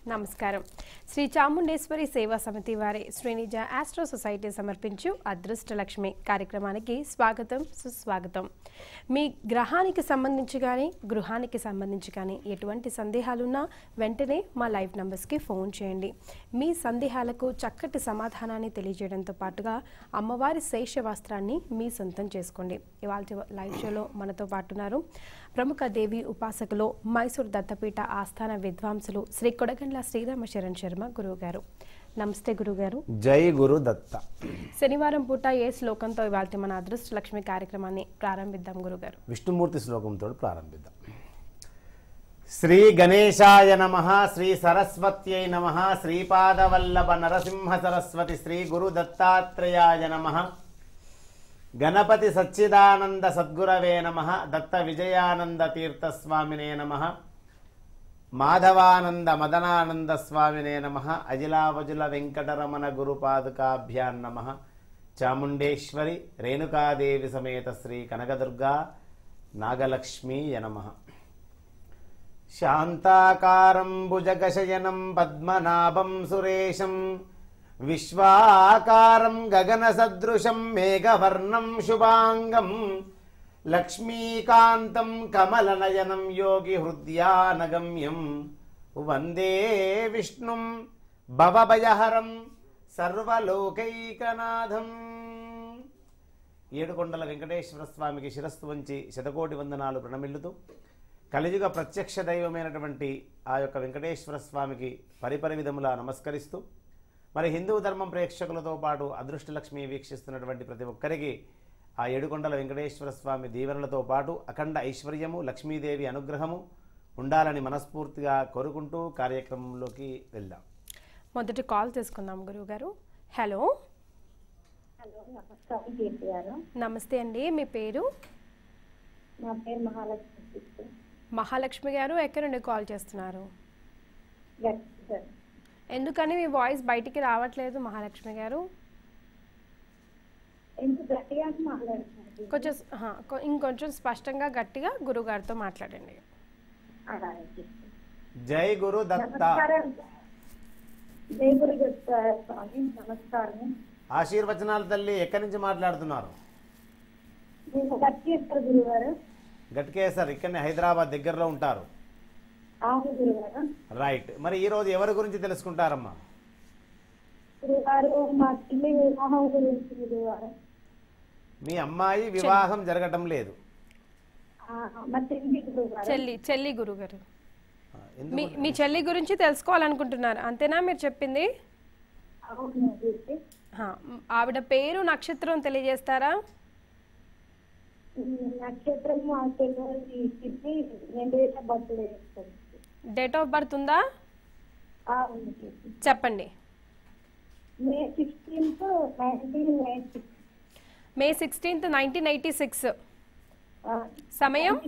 నమస్కారం శ్రీ చాముండేశ్వరి సేవా సమితి వారి శ్రీనిజ ఆస్ట్రో సొసైటీ సమర్పించు అదృష్టలక్ష్మి కార్యక్రమానికి స్వాగతం సుస్వాగతం మీ గ్రహానికి సంబంధించి కానీ గృహానికి సంబంధించి కానీ ఎటువంటి సందేహాలున్నా వెంటనే మా లైవ్ నంబర్స్కి ఫోన్ చేయండి మీ సందేహాలకు చక్కటి సమాధానాన్ని తెలియజేయడంతో పాటుగా అమ్మవారి శేష వస్త్రాన్ని మీ సొంతం చేసుకోండి ఇవాళ లైవ్ షోలో మనతో పాటున్నారు ప్రముఖ దేవి ఉపాసకులు మైసూర్ దత్తపీఠ ఆస్థాన విద్వాంసులు శ్రీ కొడగండ్ల శ్రీరామ శరణ్ శర్మ గురువు గారు నమస్తే గురుగారు జై గురు దత్త శనివారం పూట ఏ శ్లోకంతో ఇవాళ మన అదృష్ట లక్ష్మి కార్యక్రమాన్ని ప్రారంభిద్దాం గురుగారు విష్ణుమూర్తి శ్లోకంతో ప్రారంభిద్దాం శ్రీ గణేశాయ నమ శ్రీ సరస్వత్యై నమ శ్రీపాదవల్లభ నరసింహ సరస్వతి శ్రీ గురు దత్తాత్రేయాయ నమ గణపతి సచ్చిదానంద సద్గురవే నమ దత్త విజయానంద తీర్థస్వామినే నమ మాధవానంద మదనానంద స్వామినే నమ అజిలావజుల వెంకటరమణ గురుపాదుకాభ్యాన్ నమ చాముండేశ్వరి రేణుకాదేవి సమేత శ్రీ కనకదుర్గా నాగలక్ష్మీ నమ శాంతాకారం భుజగశయనం పద్మనాభం సురేశం విశ్వాకారం గగనసదృశం మేఘవర్ణం శుభాంగం లక్ష్మీకాంతం కమలనయనం యోగి హృద్యానగమ్యం వందే విష్ణుం భవభయహరం సర్వలోకైకనాథం ఏడుకొండల వెంకటేశ్వర స్వామికి శిరస్సు వంచి శతకోటి వందనాలు ప్రణమిల్లుతూ కలియుగ ప్రత్యక్ష దైవమైనటువంటి ఆ యొక్క వెంకటేశ్వర స్వామికి పరిపరి విధములా నమస్కరిస్తూ మరి హిందూ ధర్మం ప్రేక్షకులతో పాటు అదృష్టలక్ష్మి వీక్షిస్తున్నటువంటి ప్రతి ఒక్కరికి ఆ ఏడుకొండల వెంకటేశ్వర స్వామి దీవెనలతో పాటు అఖండ ఐశ్వర్యము లక్ష్మీదేవి అనుగ్రహము ఉండాలని మనస్ఫూర్తిగా కోరుకుంటూ కార్యక్రమంలోకి వెళ్దాం మొదటి కాల్ తీసుకుందాం గురువుగారు హలో హలో నమస్కారం కీర్తి గారు నమస్తే అండి మీ పేరు నా పేరు మహాలక్ష్మి సిస్టర్ మహాలక్ష్మి గారు ఎక్కడి నుండి కాల్ చేస్తున్నారు గట్టి సార్ ఎందుకని మీ వాయిస్ బయటికి రావట్లేదు మహాలక్ష్మి గారు ఎంత గట్టిగా మాట్లాడుతున్నారు కొంచెం ఆహా, కొ- ఇంకొంచెం స్పష్టంగా గట్టిగా గురుగారితో మాట్లాడండి అలాగే sister. జై గురు దత్త నమస్కారం జై గురు దత్త స్వామి నమస్కారం ఆశీర్వచనాల తల్లి ఎక్కడి నుంచి మాట్లాడుతున్నారు నేను గట్టి ఇస్తారు గురుగారు గట్కేసర్ ఇక్కడనే హైదరాబాద్ దగ్గరలో ఉంటారు అవును గురుగారు రైట్ మరి ఈ రోజు ఎవరి గురించి తెలుసుకుంటారమ్మా గురుగారు మా చెల్లి వివాహం గురించి గురుగారు మీ అమ్మాయి వివాహం జరగటం లేదు ఆ, మా చెల్లి గురుగారు చెల్లి చెల్లి గురుగారు ఆ, ఎందుకు మీ మీ చెల్లి గురించి తెలుసుకోవాలనుకుంటున్నారు అంతేనా మీరు చెప్పింది అవును కీర్తి. హా, మ్, ఆవిడ పేరు నక్షత్రం తెలియజేస్తారా ఈ నక్షత్రం మా చెల్లి చెప్పి రెండు వేల బర్త్డే చేస్తాను డేట్ ఆఫ్ బర్త్ ఉందా అవును కీర్తి. చెప్పండి May sixteenth nineteen nine six May sixteenth nineteen eighty six సమయం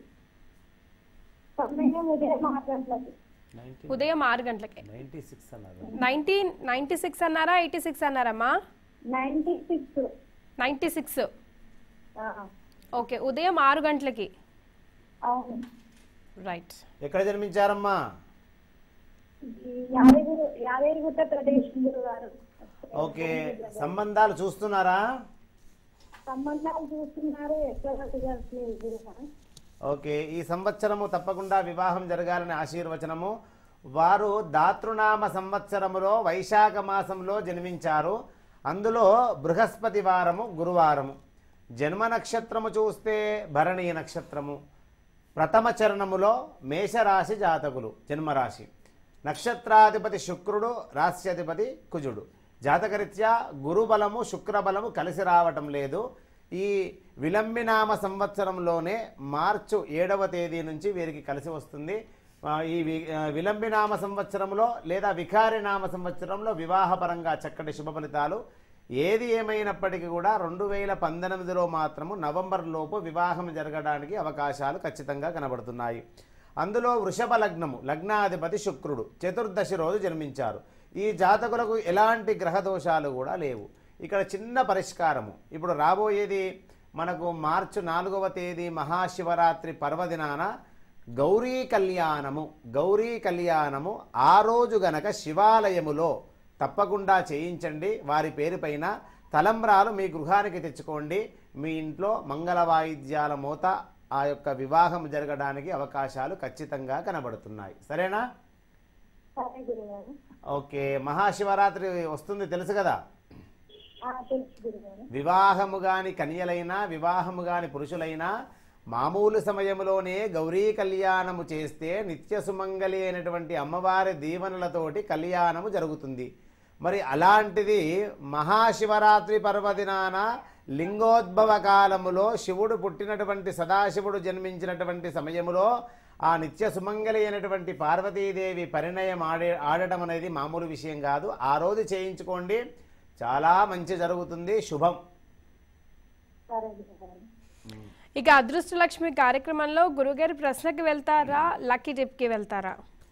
సమయం ఉదయం ఆరు గంటలకు ఉదయం ఆరు గంటలకి నైన్టీ సిక్స్ అన్నారు నైన్టీన్ నైంటీ సిక్స్ అన్నారా ఎయిటీ సిక్స్ అన్నారమ్మా ninety six ninety six okay ఉదయం ఆరు గంటలకి అవును రైట్ ఎక్కడ జన్మించారమ్మా ఈ యాదగిరి యాదగిరిగుట్ట ప్రదేశం గురుగారు ఓకే సంబంధాలు చూస్తున్నారా సంబంధాలు చూస్తున్నారు ఎక్కడ జరగట్లేదు గురుగారు ఓకే ఈ సంవత్సరము తప్పకుండా వివాహం జరగాలని ఆశీర్వచనము వారు దాతృనామ సంవత్సరములో వైశాఖ మాసంలో జన్మించారు అందులో బృహస్పతి వారము గురువారము జన్మ నక్షత్రము చూస్తే భరణీ నక్షత్రము ప్రథమ చరణములో మేషరాశి జాతకులు జన్మరాశి నక్షత్రాధిపతి శుక్రుడు రాశ్యాధిపతి కుజుడు జాతకరీత్యా గురుబలము శుక్రబలము కలిసి రావటం లేదు ఈ విలంబినామ సంవత్సరంలోనే మార్చు ఏడవ తేదీ నుంచి వీరికి కలిసి వస్తుంది ఆ, ఈ వి- ఆ, విలంబినామ సంవత్సరంలో లేదా వికారి నామ సంవత్సరంలో వివాహపరంగా చక్కటి శుభ ఫలితాలు ఏది ఏమైనప్పటికీ కూడా రెండు వేల పంతొమ్మిదిలో మాత్రము నవంబర్ లోపు వివాహం జరగడానికి అవకాశాలు ఖచ్చితంగా కనబడుతున్నాయి అందులో వృషభ లగ్నము లగ్నాధిపతి శుక్రుడు చతుర్దశి రోజు జన్మించారు ఈ జాతకులకు ఎలాంటి గ్రహ దోషాలు కూడా లేవు ఇక్కడ చిన్న పరిష్కారము ఇప్పుడు రాబోయేది మనకు మార్చి నాలుగవ తేదీ మహాశివరాత్రి పర్వదినాన గౌరీ కళ్యాణము గౌరీ కళ్యాణము ఆ రోజు గనక శివాలయములో తప్పకుండా చేయించండి వారి పేరుపైన తలంబ్రాలు మీ గృహానికి తెచ్చుకోండి మీ ఇంట్లో మంగళ వాయిద్యాల మోత ఆ యొక్క వివాహం జరగడానికి అవకాశాలు ఖచ్చితంగా కనబడుతున్నాయి సరేనా సరే గురుగారు ఓకే మహాశివరాత్రి వస్తుంది తెలుసు కదా ఆ, తెలుసు గురుగారు వివాహము గాని కన్యలైనా వివాహము గాని పురుషులైనా మామూలు సమయంలోనే గౌరీ కళ్యాణము చేస్తే నిత్య సుమంగళి అయినటువంటి అమ్మవారి దీవెనలతోటి కళ్యాణము జరుగుతుంది మరి అలాంటిది మహాశివరాత్రి పర్వదినాన లింగోద్భవ కాలములో శివుడు పుట్టినటువంటి సదాశివుడు జన్మించినటువంటి సమయములో ఆ నిత్య సుమంగళి అయినటువంటి పార్వతీదేవి పరిణయం ఆడే ఆడటం అనేది మామూలు విషయం కాదు ఆ రోజు చేయించుకోండి చాలా మంచి జరుగుతుంది శుభం సరే గురుగారు ఇక అదృష్టలక్ష్మి కార్యక్రమంలో గురుగారి ప్రశ్నకి వెళ్తారా లక్కీ టిప్కి వెళ్తారా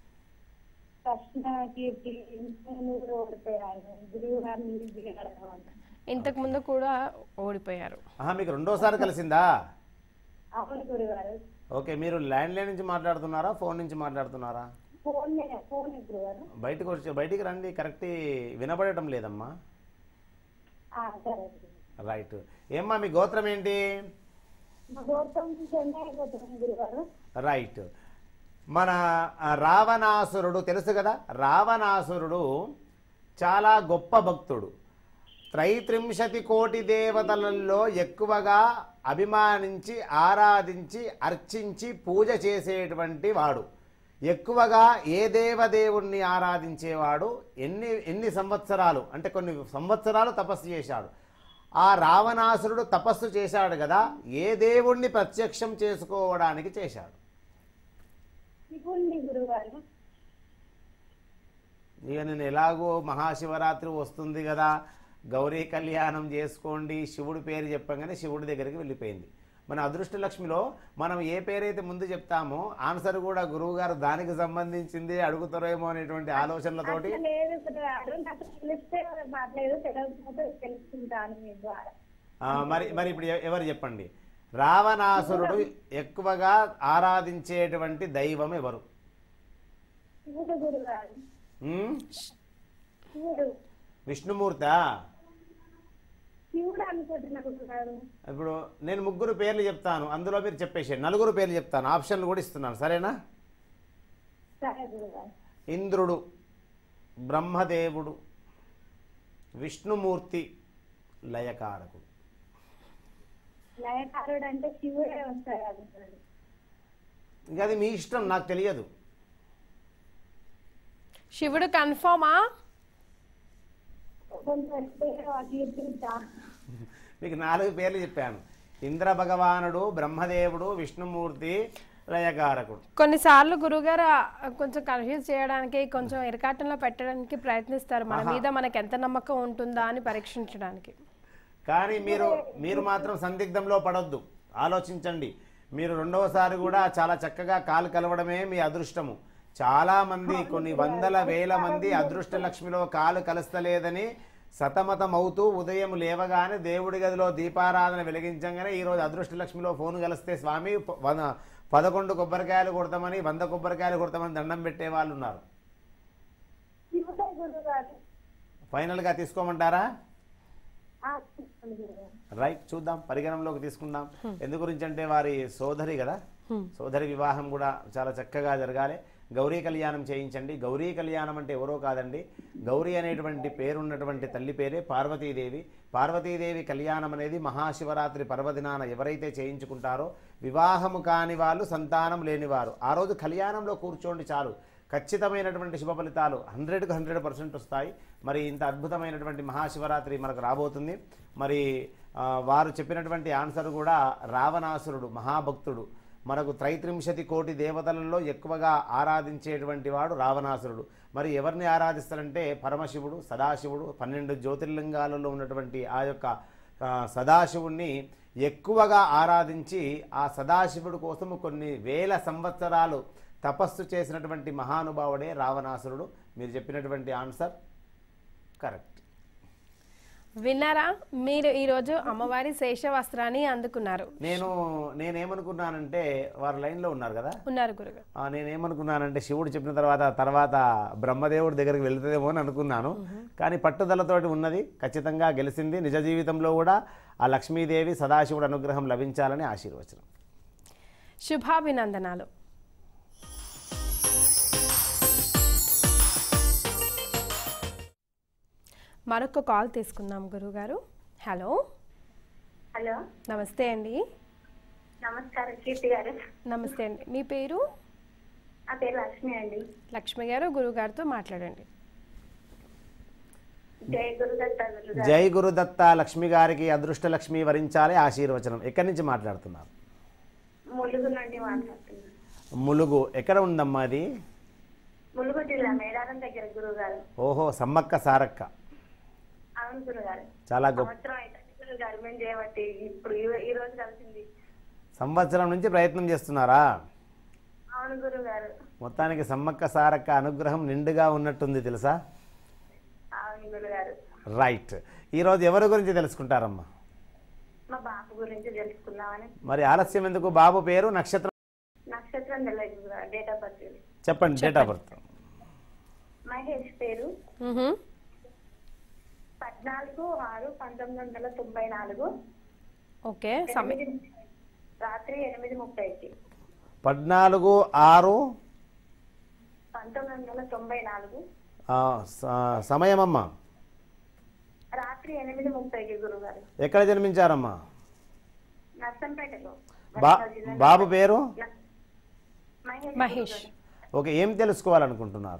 ప్రశ్న కీర్తి నూరు ఓడిపోయాను గురువు గారిని దిగడం ఇంతకు ముందు కూడా ఓడిపోయారు ఆహా మీకు రెండోసారి కలిసిందా అవును గురుగారు ఓకే మీరు ల్యాండ్లైన్ నుంచి మాట్లాడుతున్నారా ఫోన్ నుంచి మాట్లాడుతున్నారా ఫోన్ ఫోన్ గురుగారు బయటకు వచ్చి బయటికి రండి కరెక్ట్ వినపడటం లేదమ్మా ఆ, సరే గురుగారు. రైట్ ఏమ్మా మీ గోత్రం ఏంటి మా గౌతమ్ చెన్నై అయిపోతున్నాను గురుగారు రైట్ మన ఆ, రావణాసురుడు తెలుసు కదా రావణాసురుడు చాలా గొప్ప భక్తుడు త్రైత్రింశతి కోటి దేవతలలో ఎక్కువగా అభిమానించి ఆరాధించి అర్చించి పూజ చేసేటువంటి వాడు ఎక్కువగా ఏ దేవదేవుణ్ణి ఆరాధించేవాడు ఎన్ని ఎన్ని సంవత్సరాలు అంటే కొన్ని సంవత్సరాలు తపస్సు చేశాడు ఆ రావణాసురుడు తపస్సు చేశాడు కదా ఏ దేవుణ్ణి ప్రత్యక్షం చేసుకోవడానికి చేశాడు శివుణ్ణి గురుగారు ఇక నేను ఎలాగో మహాశివరాత్రి వస్తుంది కదా గౌరీ కళ్యాణం చేసుకోండి శివుడి పేరు చెప్పగానే శివుడి దగ్గరికి వెళ్ళిపోయింది మన అదృష్టలక్ష్మిలో మనం ఏ పేరైతే ముందు చెప్తామో ఆన్సర్ కూడా గురువు గారు దానికి సంబంధించింది అడుగుతారేమో అనేటువంటి ఆలోచనలతోటి అట్లా లేదు గురుగారు నాకు తెలిస్తే మాట్లేదు తెలియకపోతే తెలుసుకుంటాను మీ ద్వారా ఆ, మరి మరి ఇప్పుడు ఎ- ఎవరు చెప్పండి రావణాసురుడు ఎక్కువగా ఆరాధించేటువంటి దైవం ఎవరు శివుడు గురుగారు ఉమ్? శివుడు విష్ణుమూర్త శివుడు అనుకుంటున్నా గురుగారు ఇప్పుడు నేను ముగ్గురు పేర్లు చెప్తాను అందులో మీరు చెప్పేసి నలుగురు పేర్లు చెప్తాను ఆప్షన్లు కూడా ఇస్తున్నాను సరేనా సరే గురుగారు ఇంద్రుడు బ్రహ్మదేవుడు విష్ణుమూర్తి లయకారకుడు లయకారుడు అంటే శివుడే వస్తాడు గురుగారు ఇంకా అది మీ ఇష్టం నాకు తెలియదు శివుడు కన్ఫర్మా కొంచెం పేరు కీర్తించా మీకు నాలుగు పేర్లు చెప్పాను ఇంద్ర భగవానుడు బ్రహ్మదేవుడు విష్ణుమూర్తి లయకారకుడు కొన్నిసార్లు గురుగారు ఆ, కొంచెం కన్ఫ్యూజ్ చేయడానికి కొంచెం ఇరకాటంలో పెట్టడానికి ప్రయత్నిస్తారు మన మీద మనకి ఎంత నమ్మకం ఉంటుందా అని పరీక్షించడానికి కానీ మీరు మీరు మాత్రం సందిగ్ధంలో పడొద్దు ఆలోచించండి మీరు రెండవసారి కూడా చాలా చక్కగా కాలు కలవడమే మీ అదృష్టము చాలా మంది కొన్ని వందల వేల మంది అదృష్ట లక్ష్మిలో కాలు కలుస్తలేదని సతమతం అవుతూ ఉదయం లేవగానే దేవుడి గదిలో దీపారాధన వెలిగించగానే ఈరోజు అదృష్ట లక్ష్మిలో ఫోన్ కలిస్తే స్వామి ప- వద- పదకొండు కొబ్బరికాయలు కొడతామని వంద కొబ్బరికాయలు కొడతామని దండం పెట్టే వాళ్ళు ఉన్నారు శివుడే గురుగారు ఫైనల్గా తీసుకోమంటారా ఆ, తీసుకోండి గురుగారు రైట్ చూద్దాం పరిగణంలోకి తీసుకుందాం ఎందు గురించి అంటే వారి సోదరి కదా సోదరి వివాహం కూడా చాలా చక్కగా జరగాలి గౌరీ కళ్యాణం చేయించండి గౌరీ కళ్యాణం అంటే ఎవరో కాదండి గౌరీ అనేటువంటి పేరున్నటువంటి తల్లి పేరే పార్వతీదేవి పార్వతీదేవి కళ్యాణం అనేది మహాశివరాత్రి పర్వదినాన ఎవరైతే చేయించుకుంటారో వివాహము కాని వాళ్ళు సంతానం లేనివారు ఆ రోజు కళ్యాణంలో కూర్చోండి చాలు ఖచ్చితమైనటువంటి శుభ ఫలితాలు హండ్రెడ్కి హండ్రెడ్ పర్సెంట్ వస్తాయి మరి ఇంత అద్భుతమైనటువంటి మహాశివరాత్రి మనకు రాబోతుంది మరి ఆ, వారు చెప్పినటువంటి ఆన్సర్ కూడా రావణాసురుడు మహాభక్తుడు మనకు త్రైత్రింశతి కోటి దేవతలలో ఎక్కువగా ఆరాధించేటువంటి వాడు రావణాసురుడు మరి ఎవరిని ఆరాధిస్తారంటే పరమశివుడు సదాశివుడు పన్నెండు జ్యోతిర్లింగాలలో ఉన్నటువంటి ఆ యొక్క ఆ, సదాశివుణ్ణి ఎక్కువగా ఆరాధించి ఆ సదాశివుడు కోసము కొన్ని వేల సంవత్సరాలు తపస్సు చేసినటువంటి మహానుభావుడే రావణాసురుడు మీరు చెప్పినటువంటి ఆన్సర్ కరెక్ట్ విన్నారా మీరు ఈరోజు అమ్మవారి శేష వస్త్రాన్ని అందుకున్నారు నేను నేనేమనుకున్నానంటే వారు లైన్లో ఉన్నారు కదా ఉన్నారు గురుగారు ఆ, నేనేమనుకున్నానంటే శివుడు చెప్పిన తర్వాత తర్వాత బ్రహ్మదేవుడి దగ్గరికి వెళ్తుందేమో అని అనుకున్నాను కానీ పట్టుదలతోటి ఉన్నది ఖచ్చితంగా గెలిచింది నిజ జీవితంలో కూడా ఆ లక్ష్మీదేవి సదాశివుడు అనుగ్రహం లభించాలని ఆశీర్వచనం శుభాభినందనాలు మరొక కాల్ తీసుకుందాం గురుగారు హలో హలో నమస్తే అండి నమస్కారం కీర్తి గారు నమస్తే అండి మీ పేరు నా పేరు లక్ష్మి అండి లక్ష్మి గారు గురుగారితో మాట్లాడండి జై గురుదత్త గురు జై గురుదత్త లక్ష్మి గారికి అదృష్ట లక్ష్మి వరించాలి ఆశీర్వచనం ఎక్కడి నుంచి మాట్లాడుతున్నారు ములుగు నుండి మాట్లాడుతున్నాను ములుగు ఎక్కడ ఉందమ్మా అది ములుగు జిల్లా మేడారం దగ్గర గురువు గారు ఓహో సమ్మక్క సారక్క అవును గురుగారు చాలా గొప్ప సంవత్సరం అయితే గురువు గారు మేము చేయబట్టి ఇప్పుడు ఈ- ఈ రోజు కలిసింది సంవత్సరం నుంచి ప్రయత్నం చేస్తున్నారా అవును గురువు గారు మొత్తానికి సమ్మక్క సారక్క అనుగ్రహం నిండుగా ఉన్నట్టుంది తెలుసా అవును గురుగారు రైట్ ఈరోజు ఎవరి గురించి తెలుసుకుంటారమ్మా మా బాబు గురించి తెలుసుకుందామని మరి ఆలస్యం ఎందుకు బాబు పేరు నక్షత్రం నక్షత్రం తెలియదు గురుగారు డేట్ ఆఫ్ బర్త్ చెప్పండి డేట్ ఆఫ్ బర్త్ మహేష్ పేరు మ్హూ. పద్నాలుగు ఆరు పంతొమ్మిది వందల తొంభై నాలుగు ఓకే సమయం ఎనిమిది రాత్రి ఎనిమిది ముప్పైకి పద్నాలుగు ఆరు పంతొమ్మిది వందల తొంభై నాలుగు ఆ, స- సమయమమ్మా రాత్రి ఎనిమిది ముప్పైకి గురుగారు ఎక్కడ జన్మించారమ్మా నర్సంపేటలో బా వరంగల్ జిల్లా బాబు పేరు న- మహేష్ మహేష్ గురుగారు. ఓకే ఏం తెలుసుకోవాలనుకుంటున్నారు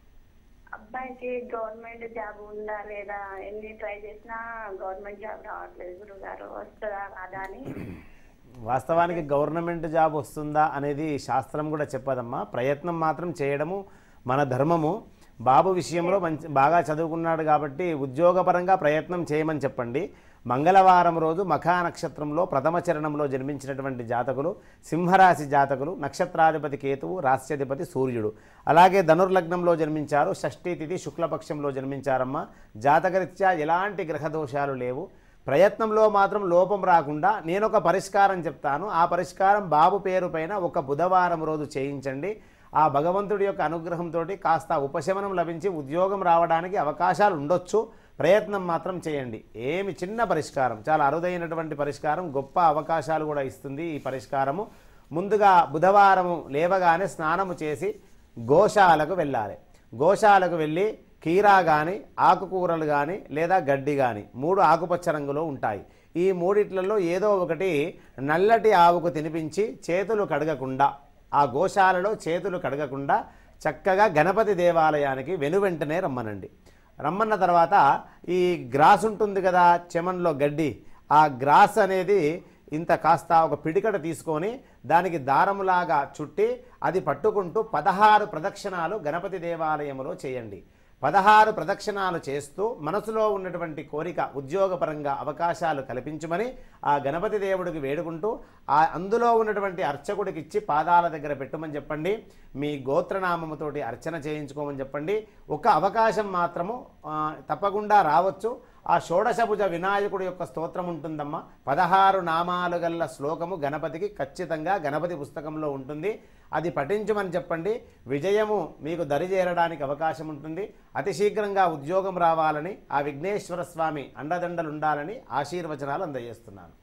అబ్బాయికి గవర్నమెంట్ జాబ్ ఉందా లేదా ఎన్ని ట్రై చేసినా గవర్నమెంట్ జాబ్ రావట్లేదు గురుగారు వస్తుందా రాదా అని వాస్తవానికి గవర్నమెంట్ జాబ్ వస్తుందా అనేది శాస్త్రం కూడా చెప్పదమ్మా ప్రయత్నం మాత్రం చేయడము మన ధర్మము బాబు విషయంలో మంచి బాగా చదువుకున్నాడు కాబట్టి ఉద్యోగపరంగా ప్రయత్నం చేయమని చెప్పండి మంగళవారం రోజు మఖా నక్షత్రంలో ప్రథమ చరణంలో జన్మించినటువంటి జాతకులు సింహరాశి జాతకులు నక్షత్రాధిపతి కేతువు రాస్యాధిపతి సూర్యుడు అలాగే ధనుర్లగ్నంలో జన్మించారు షష్ఠీ తిథి శుక్లపక్షంలో జన్మించారమ్మా జాతకరీత్యా ఎలాంటి గ్రహదోషాలు లేవు ప్రయత్నంలో మాత్రం లోపం రాకుండా నేను ఒక పరిష్కారం చెప్తాను ఆ పరిష్కారం బాబు పేరు పైన ఒక బుధవారం రోజు చేయించండి ఆ భగవంతుడి యొక్క అనుగ్రహంతో కాస్త ఉపశమనం లభించి ఉద్యోగం రావడానికి అవకాశాలు ఉండొచ్చు ప్రయత్నం మాత్రం చేయండి ఏమి చిన్న పరిష్కారం చాలా అరుదైనటువంటి పరిష్కారం గొప్ప అవకాశాలు కూడా ఇస్తుంది ఈ పరిష్కారము ముందుగా బుధవారము లేవగానే స్నానము చేసి గోశాలకు వెళ్ళాలి గోశాలకు వెళ్ళి కీరా కానీ ఆకుకూరలు కానీ లేదా గడ్డి కానీ మూడు ఆకుపచ్చ రంగులో ఉంటాయి ఈ మూడిట్లలో ఏదో ఒకటి నల్లటి ఆవుకు తినిపించి చేతులు కడగకుండా ఆ గోశాలలో చేతులు కడగకుండా చక్కగా గణపతి దేవాలయానికి వెనువెంటనే రమ్మనండి రమ్మన్న తర్వాత ఈ గ్రాస్ ఉంటుంది కదా చెమన్లో గడ్డి ఆ గ్రాస్ అనేది ఇంత కాస్త ఒక పిడికడ తీసుకొని దానికి దారములాగా చుట్టి అది పట్టుకుంటూ పదహారు ప్రదక్షిణాలు గణపతి దేవాలయంలో చేయండి పదహారు ప్రదక్షిణాలు చేస్తూ మనసులో ఉన్నటువంటి కోరిక ఉద్యోగపరంగా అవకాశాలు కల్పించమని ఆ గణపతి దేవుడికి వేడుకుంటూ ఆ అందులో ఉన్నటువంటి అర్చకుడికి ఇచ్చి పాదాల దగ్గర పెట్టమని చెప్పండి మీ గోత్రనామముతోటి అర్చన చేయించుకోమని చెప్పండి ఒక అవకాశం మాత్రము ఆ, తప్పకుండా రావచ్చు ఆ షోడశభుజ వినాయకుడి యొక్క స్తోత్రం ఉంటుందమ్మా పదహారు నామాలు గల్ల శ్లోకము గణపతికి ఖచ్చితంగా గణపతి పుస్తకంలో ఉంటుంది అది పఠించమని చెప్పండి విజయము మీకు దరిచేరడానికి అవకాశం ఉంటుంది అతి శీఘ్రంగా ఉద్యోగం రావాలని ఆ విఘ్నేశ్వర స్వామి అండదండలు ఉండాలని ఆశీర్వచనాలు అందజేస్తున్నాను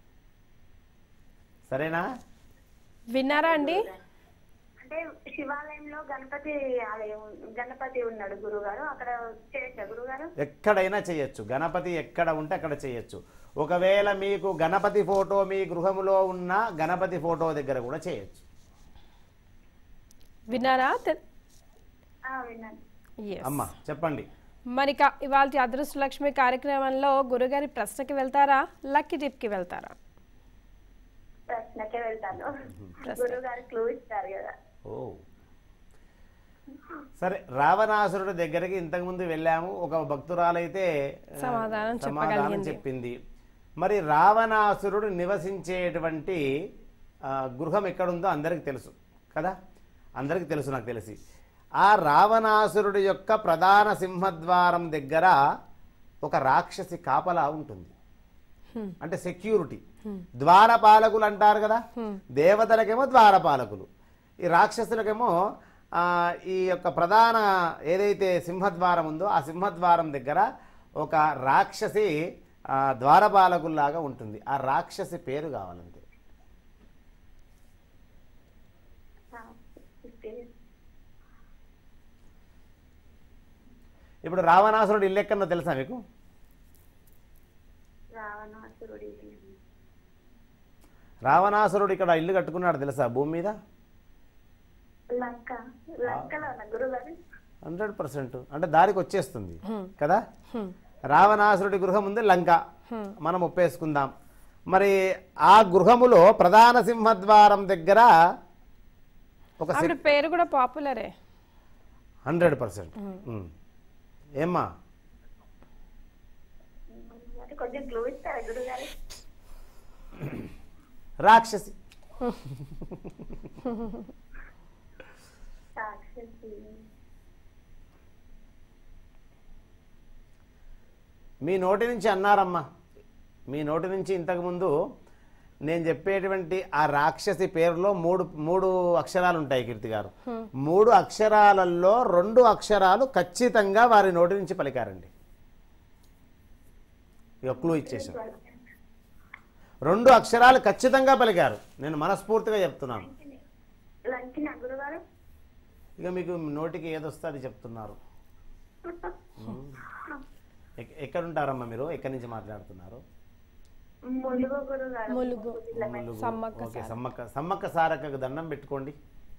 సరేనా విన్నారా అండి అంటే శివాలయంలో గణపతి ఆలయం గణపతి ఉన్నాడు గురుగారు అక్కడ చేయొచ్చా గురుగారు ఎక్కడైనా చేయొచ్చు గణపతి ఎక్కడ ఉంటే అక్కడ చేయొచ్చు ఒకవేళ మీకు గణపతి ఫోటో మీ గృహములో ఉన్న గణపతి ఫోటో దగ్గర కూడా చేయొచ్చు విన్నారా తె- ఆ, విన్నాను Yes. అమ్మ చెప్పండి మరి కా- ఇవాళ అదృష్ట లక్ష్మి కార్యక్రమంలో గురుగారి ప్రశ్నకి వెళ్తారా లక్కీ టిప్కి వెళ్తారా ప్రశ్నకే వెళ్తాను ప్రశ్న. గురువు గారు క్లూ ఇస్తారు కదా ఓ సరే రావణాసురుడి దగ్గరికి ఇంతకుముందు వెళ్ళాము ఒక భక్తురాలైతే ఆ, సమాధానం సమాధానం చెప్పగలిగింది. చెప్పింది మరి రావణాసురుడు నివసించేటువంటి ఆ, గృహం ఎక్కడుందో అందరికీ తెలుసు కదా అందరికీ తెలుసు నాకు తెలిసి ఆ రావణాసురుడి యొక్క ప్రధాన సింహద్వారం దగ్గర ఒక రాక్షసి కాపలా ఉంటుంది అంటే సెక్యూరిటీ ద్వారపాలకులు అంటారు కదా దేవతలకేమో ద్వారపాలకులు ఈ రాక్షసులకేమో ఆ, ఈ యొక్క ప్రధాన ఏదైతే సింహద్వారం ఉందో ఆ సింహద్వారం దగ్గర ఒక రాక్షసి ఆ, ద్వారపాలకుల్లాగా ఉంటుంది ఆ రాక్షసి పేరు కావాలంతే ఇప్పుడు రావణాసురుడు ఇల్లు ఎక్కడో తెలుసా మీకు రావణాసురుడి రావణాసురుడు ఇక్కడ ఇల్లు కట్టుకున్నాడు తెలుసా భూమి మీద లంక లంకలో ఉన్న గురుగారు హండ్రెడ్ పర్సెంట్ అంటే దారికి వచ్చేస్తుంది కదా రావణాసురుడి గృహం ఉంది లంక మనం ఒప్పేసుకుందాం మరి ఆ గృహములో ప్రధాన సింహద్వారం దగ్గర ఒక ఆవిడ పేరు కూడా పాపులరే హండ్రెడ్ పర్సెంట్ ఏమ్మా అంటే కొంచెం క్లూ ఇస్తారా గురుగారు రాక్షసి రాక్షసి మీ నోటి నుంచి అన్నారమ్మా మీ నోటి నుంచి ఇంతకుముందు నేను చెప్పేటువంటి ఆ రాక్షసి పేరులో మూడు మూడు అక్షరాలు ఉంటాయి కీర్తి గారు మూడు అక్షరాలలో రెండు అక్షరాలు ఖచ్చితంగా వారి నోటి నుంచి పలికారండి ఇక క్లూ ఇచ్చేసాను రెండు అక్షరాలు ఖచ్చితంగా పలికారు నేను మనస్ఫూర్తిగా చెప్తున్నాను లంకిన గురుగారు ఇక మీకు నోటికి ఏదొస్తే అది చెప్తున్నారు ఎక్- ఎక్కడుంటారమ్మా మీరు ఎక్కడి నుంచి మాట్లాడుతున్నారు ములుగు గురుగారు ములుగు ములుగు. సమ్మక్క ఓకే సమ్మక్క సమ్మక్క సారక్కకు దండం పెట్టుకోండి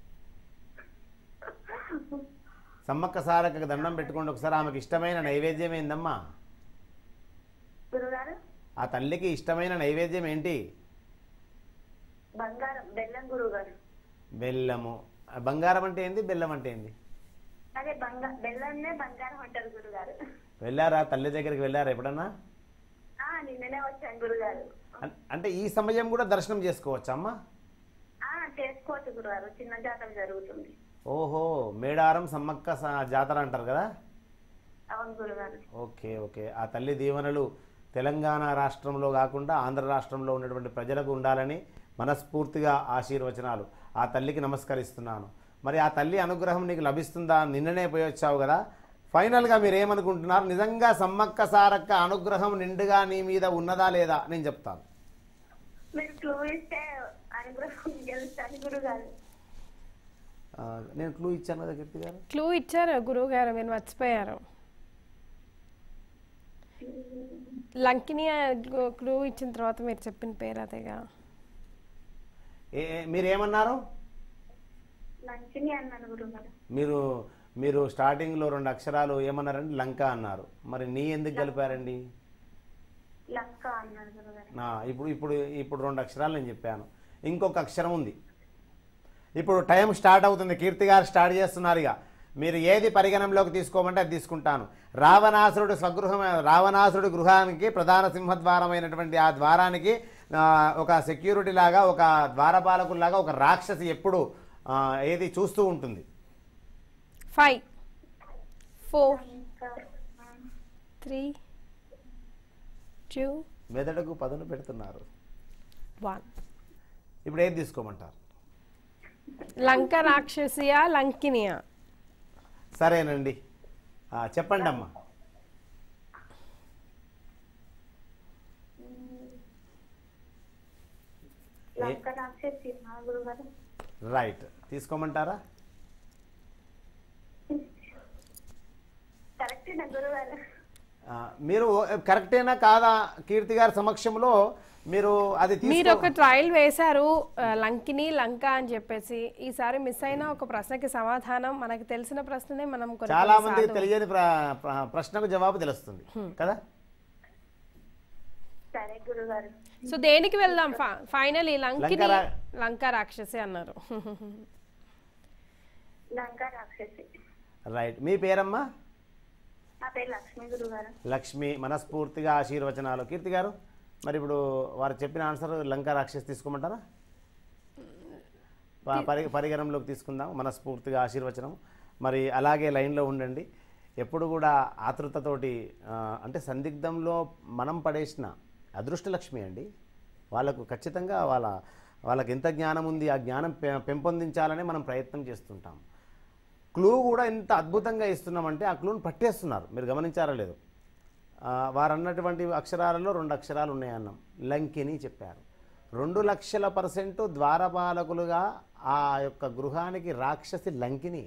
సమ్మక్క సారక్కకు దండం పెట్టుకోండి ఒకసారి ఆమెకి ఇష్టమైన నైవేద్యం ఏందమ్మా గురుగారు ఆ తల్లికి ఇష్టమైన నైవేద్యం ఏంటి బంగారం బెల్లం గురుగారు బెల్లము ఆ బంగారం అంటే ఏంది బెల్లం అంటే ఏంది అదే బంగా బెల్లంనే బంగారం అంటారు గురుగారు వెళ్ళారా తల్లి దగ్గరికి వెళ్ళారా ఎప్పుడన్నా ఆ నిన్ననే వచ్చాను గురుగారు అన్- అంటే ఈ సమయం కూడా దర్శనం చేసుకోవచ్చా అమ్మా ఆ చేసుకోవచ్చు గురుగారు చిన్న జాతర జరుగుతుంది ఓహో మేడారం సమ్మక్క స- జాతర అంటారు కదా అవును గురుగారు ఓకే ఓకే ఆ తల్లి దీవెనలు తెలంగాణ రాష్ట్రంలో కాకుండా ఆంధ్ర రాష్ట్రంలో ఉన్నటువంటి ప్రజలకు ఉండాలని మనస్ఫూర్తిగా ఆశీర్వచనాలు ఆ తల్లికి నమస్కరిస్తున్నాను మరి ఆ తల్లి అనుగ్రహం నీకు లభిస్తుందా నిన్ననే పోయి వచ్చావు కదా ఫైనల్గా మీరు ఏమనుకుంటున్నారు నిజంగా సమ్మక్క సారక్క అనుగ్రహం నిండుగా నీ మీద ఉన్నదా లేదా నేను చెప్తాను మీరు క్లూ ఇస్తే అనుగ్రహం గెలుస్తాను గురుగారు ఆ, నేను క్లూ ఇచ్చాను కదా కీర్తి గారు క్లూ ఇచ్చారు గురువు గారు మీరు మర్చిపోయారు లంకిని క్లూ ఇచ్చిన తర్వాత మీరు చెప్పిన పేరు అదేగా ఏ ఏ- మీరేమన్నారు లంచిని అన్నాను గురుగారు మీరు మీరు స్టార్టింగ్లో రెండు అక్షరాలు ఏమన్నారండి లంక అన్నారు మరి నీ ఎందుకు కలిపారండి లంక అన్నాను గురుగారు నా ఇప్పుడు ఇప్పుడు ఇప్పుడు రెండు అక్షరాలు నేను చెప్పాను ఇంకొక అక్షరం ఉంది ఇప్పుడు టైం స్టార్ట్ అవుతుంది కీర్తి గారు స్టార్ట్ చేస్తున్నారు ఇక మీరు ఏది పరిగణనలోకి తీసుకోమంటే అది తీసుకుంటాను రావణాసురుడు స్వగృహం రావణాసురుడి గృహానికి ప్రధాన సింహద్వారమైనటువంటి ఆ ద్వారానికి ఆ, ఒక సెక్యూరిటీ లాగా ఒక ద్వారపాలకుల్లాగా ఒక రాక్షసి ఎప్పుడు ఆ, ఏది చూస్తూ ఉంటుంది ఫైవ్ ఫోర్ ఇంకా ఆ, త్రీ టూ మెదడుకు పదును పెడుతున్నారు వన్ ఇప్పుడు ఏది తీసుకోమంటారు లంక రాక్షసియా లంకినియా సరేనండి ఆ, చెప్పండి అమ్మా లంక రాక్షసి ఆ గురుగారు రైట్ తీసుకోమంటారా కరెక్టేనా గురుగారు ఆ, మీరు కరెక్టేనా కాదా కీర్తి గారి సమక్షంలో మీరు అది మీరు తీసుకో ఒక ట్రయల్ వేశారు ఆ, లంకిని లంక అని చెప్పేసి ఈసారి మిస్ అయిన ఒక ప్రశ్నకి సమాధానం మనకు తెలిసిన ప్రశ్ననే మనం కొన్ని చాలా కొన్ని మందికి సార్లు- తెలియని ప్ర- ప్ర- ప్రశ్నకు జవాబు తెలుస్తుంది కదా సరే గురుగారు సో దేనికి వెళ్దాం ఫైనల్ ఈ లంకిని లంక రా- లంక రాక్షసి అన్నారు లంక రాక్షసి రైట్ మీ పేరమ్మా నా పేరు లక్ష్మి గురుగారు లక్ష్మి మనస్ఫూర్తిగా ఆశీర్వచనాలు కీర్తి గారు మరి ఇప్పుడు వారు చెప్పిన ఆన్సర్ లంక రాక్షసి తీసుకోమంటారా ప- పరి పరిగణంలోకి తీసుకుందాం మనస్ఫూర్తిగా ఆశీర్వచనం మరి అలాగే లైన్లో ఉండండి ఎప్పుడు కూడా ఆతృతతోటి ఆ, అంటే సందిగ్ధంలో మనం పడేసిన అదృష్టలక్ష్మి అండి వాళ్ళకు ఖచ్చితంగా వాళ్ళ వాళ్ళకి ఎంత జ్ఞానం ఉంది ఆ జ్ఞానం పె- పెంపొందించాలని మనం ప్రయత్నం చేస్తుంటాం క్లూ కూడా ఎంత అద్భుతంగా ఇస్తున్నామంటే ఆ క్లూని పట్టేస్తున్నారు మీరు గమనించారా లేదు ఆ, వారు అన్నటువంటి అక్షరాలలో రెండు అక్షరాలు ఉన్నాయన్నాం లంకిని చెప్పారు రెండు లక్షల పర్సెంట్ ద్వారపాలకులుగా ఆ యొక్క గృహానికి రాక్షసి లంకిని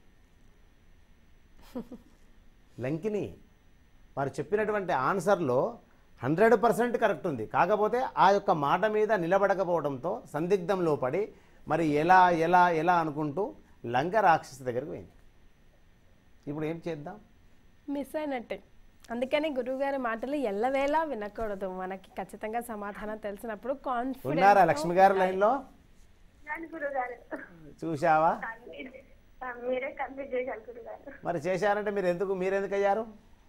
లంకిని వారు చెప్పినటువంటి ఆన్సర్లో హండ్రెడ్ పర్సెంట్ కరెక్ట్ ఉంది కాకపోతే ఆ యొక్క మాట మీద నిలబడకపోవడంతో సందిగ్ధంలో పడి మరి ఎలా ఎలా ఎలా అనుకుంటూ లంక రాక్షసి దగ్గరికి పోయింది ఇప్పుడు ఏం చేద్దాం మిస్ అయినట్టే అందుకని గురువుగారి మాటలు ఎల్లవేళలా వినకూడదు మనకి ఖచ్చితంగా సమాధానం తెలిసినప్పుడు ఉన్నారా కాన్ఫిడెన్స్ లక్ష్మి గారు లైన్లో దాని గురుగారు చూశావా ఆ, మీరే కంప్లీట్ చేశారు గురుగారు మరి చేశారంటే మీరు ఎందుకు మీరెందుకు అయ్యారు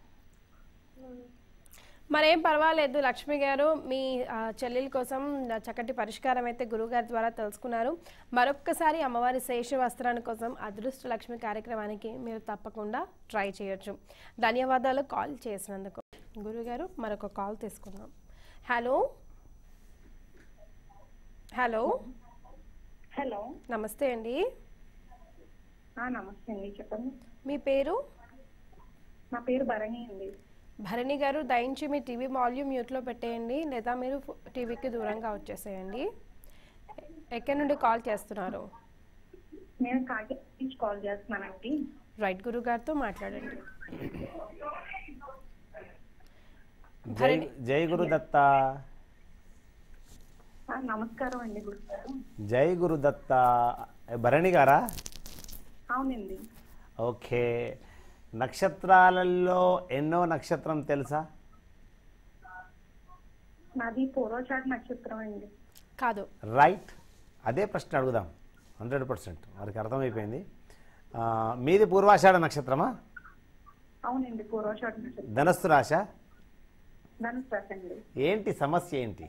మరేం పర్వాలేదు లక్ష్మి గారు మీ ఆ, చెల్లెల కోసం చక్కటి పరిష్కారం అయితే గురువుగారి ద్వారా తెలుసుకున్నారు మరొక్కసారి అమ్మవారి శేష వస్త్రాన్ని కోసం అదృష్ట లక్ష్మి కార్యక్రమానికి మీరు తప్పకుండా ట్రై చేయొచ్చు ధన్యవాదాలు కాల్ చేసినందుకు గురువుగారు మరొక కాల్ తీసుకుందాం హలో హలో హలో నమస్తే అండి ఆ, నమస్తే అండి చెప్పండి మీ పేరు నా పేరు భరణి అండి భరణి గారు దయించి మీ టీవీ వాల్యూమ్ మ్యూట్లో పెట్టేయండి లేదా మీరు ఫో- టీవీకి దూరంగా వచ్చేసేయండి ఎక్కడి నుండి కాల్ చేస్తున్నారు నేను కాకినాడ నుంచి కాల్ చేస్తున్నానండి రైట్ గురువు గారితో మాట్లాడండి జై జై గురుదత్త ఆ, నమస్కారం అండి గురుగారు జై గురుదత్త భరణి గారా అవునండి ఓకే నక్షత్రాలలో ఎన్నో నక్షత్రం తెలుసా నాది పూర్వచార నక్షత్రం అండి కాదు రైట్ అదే ప్రశ్న అడుగుదాం హండ్రెడ్ పర్సెంట్ వారికి అర్థమైపోయింది ఆ, మీది పూర్వాషాఢ నక్షత్రమా అవునండి పూర్వచార నక్షత్రం ధనస్సు రాశ ధనుసు రాశి అండి ఏంటి సమస్య ఏంటి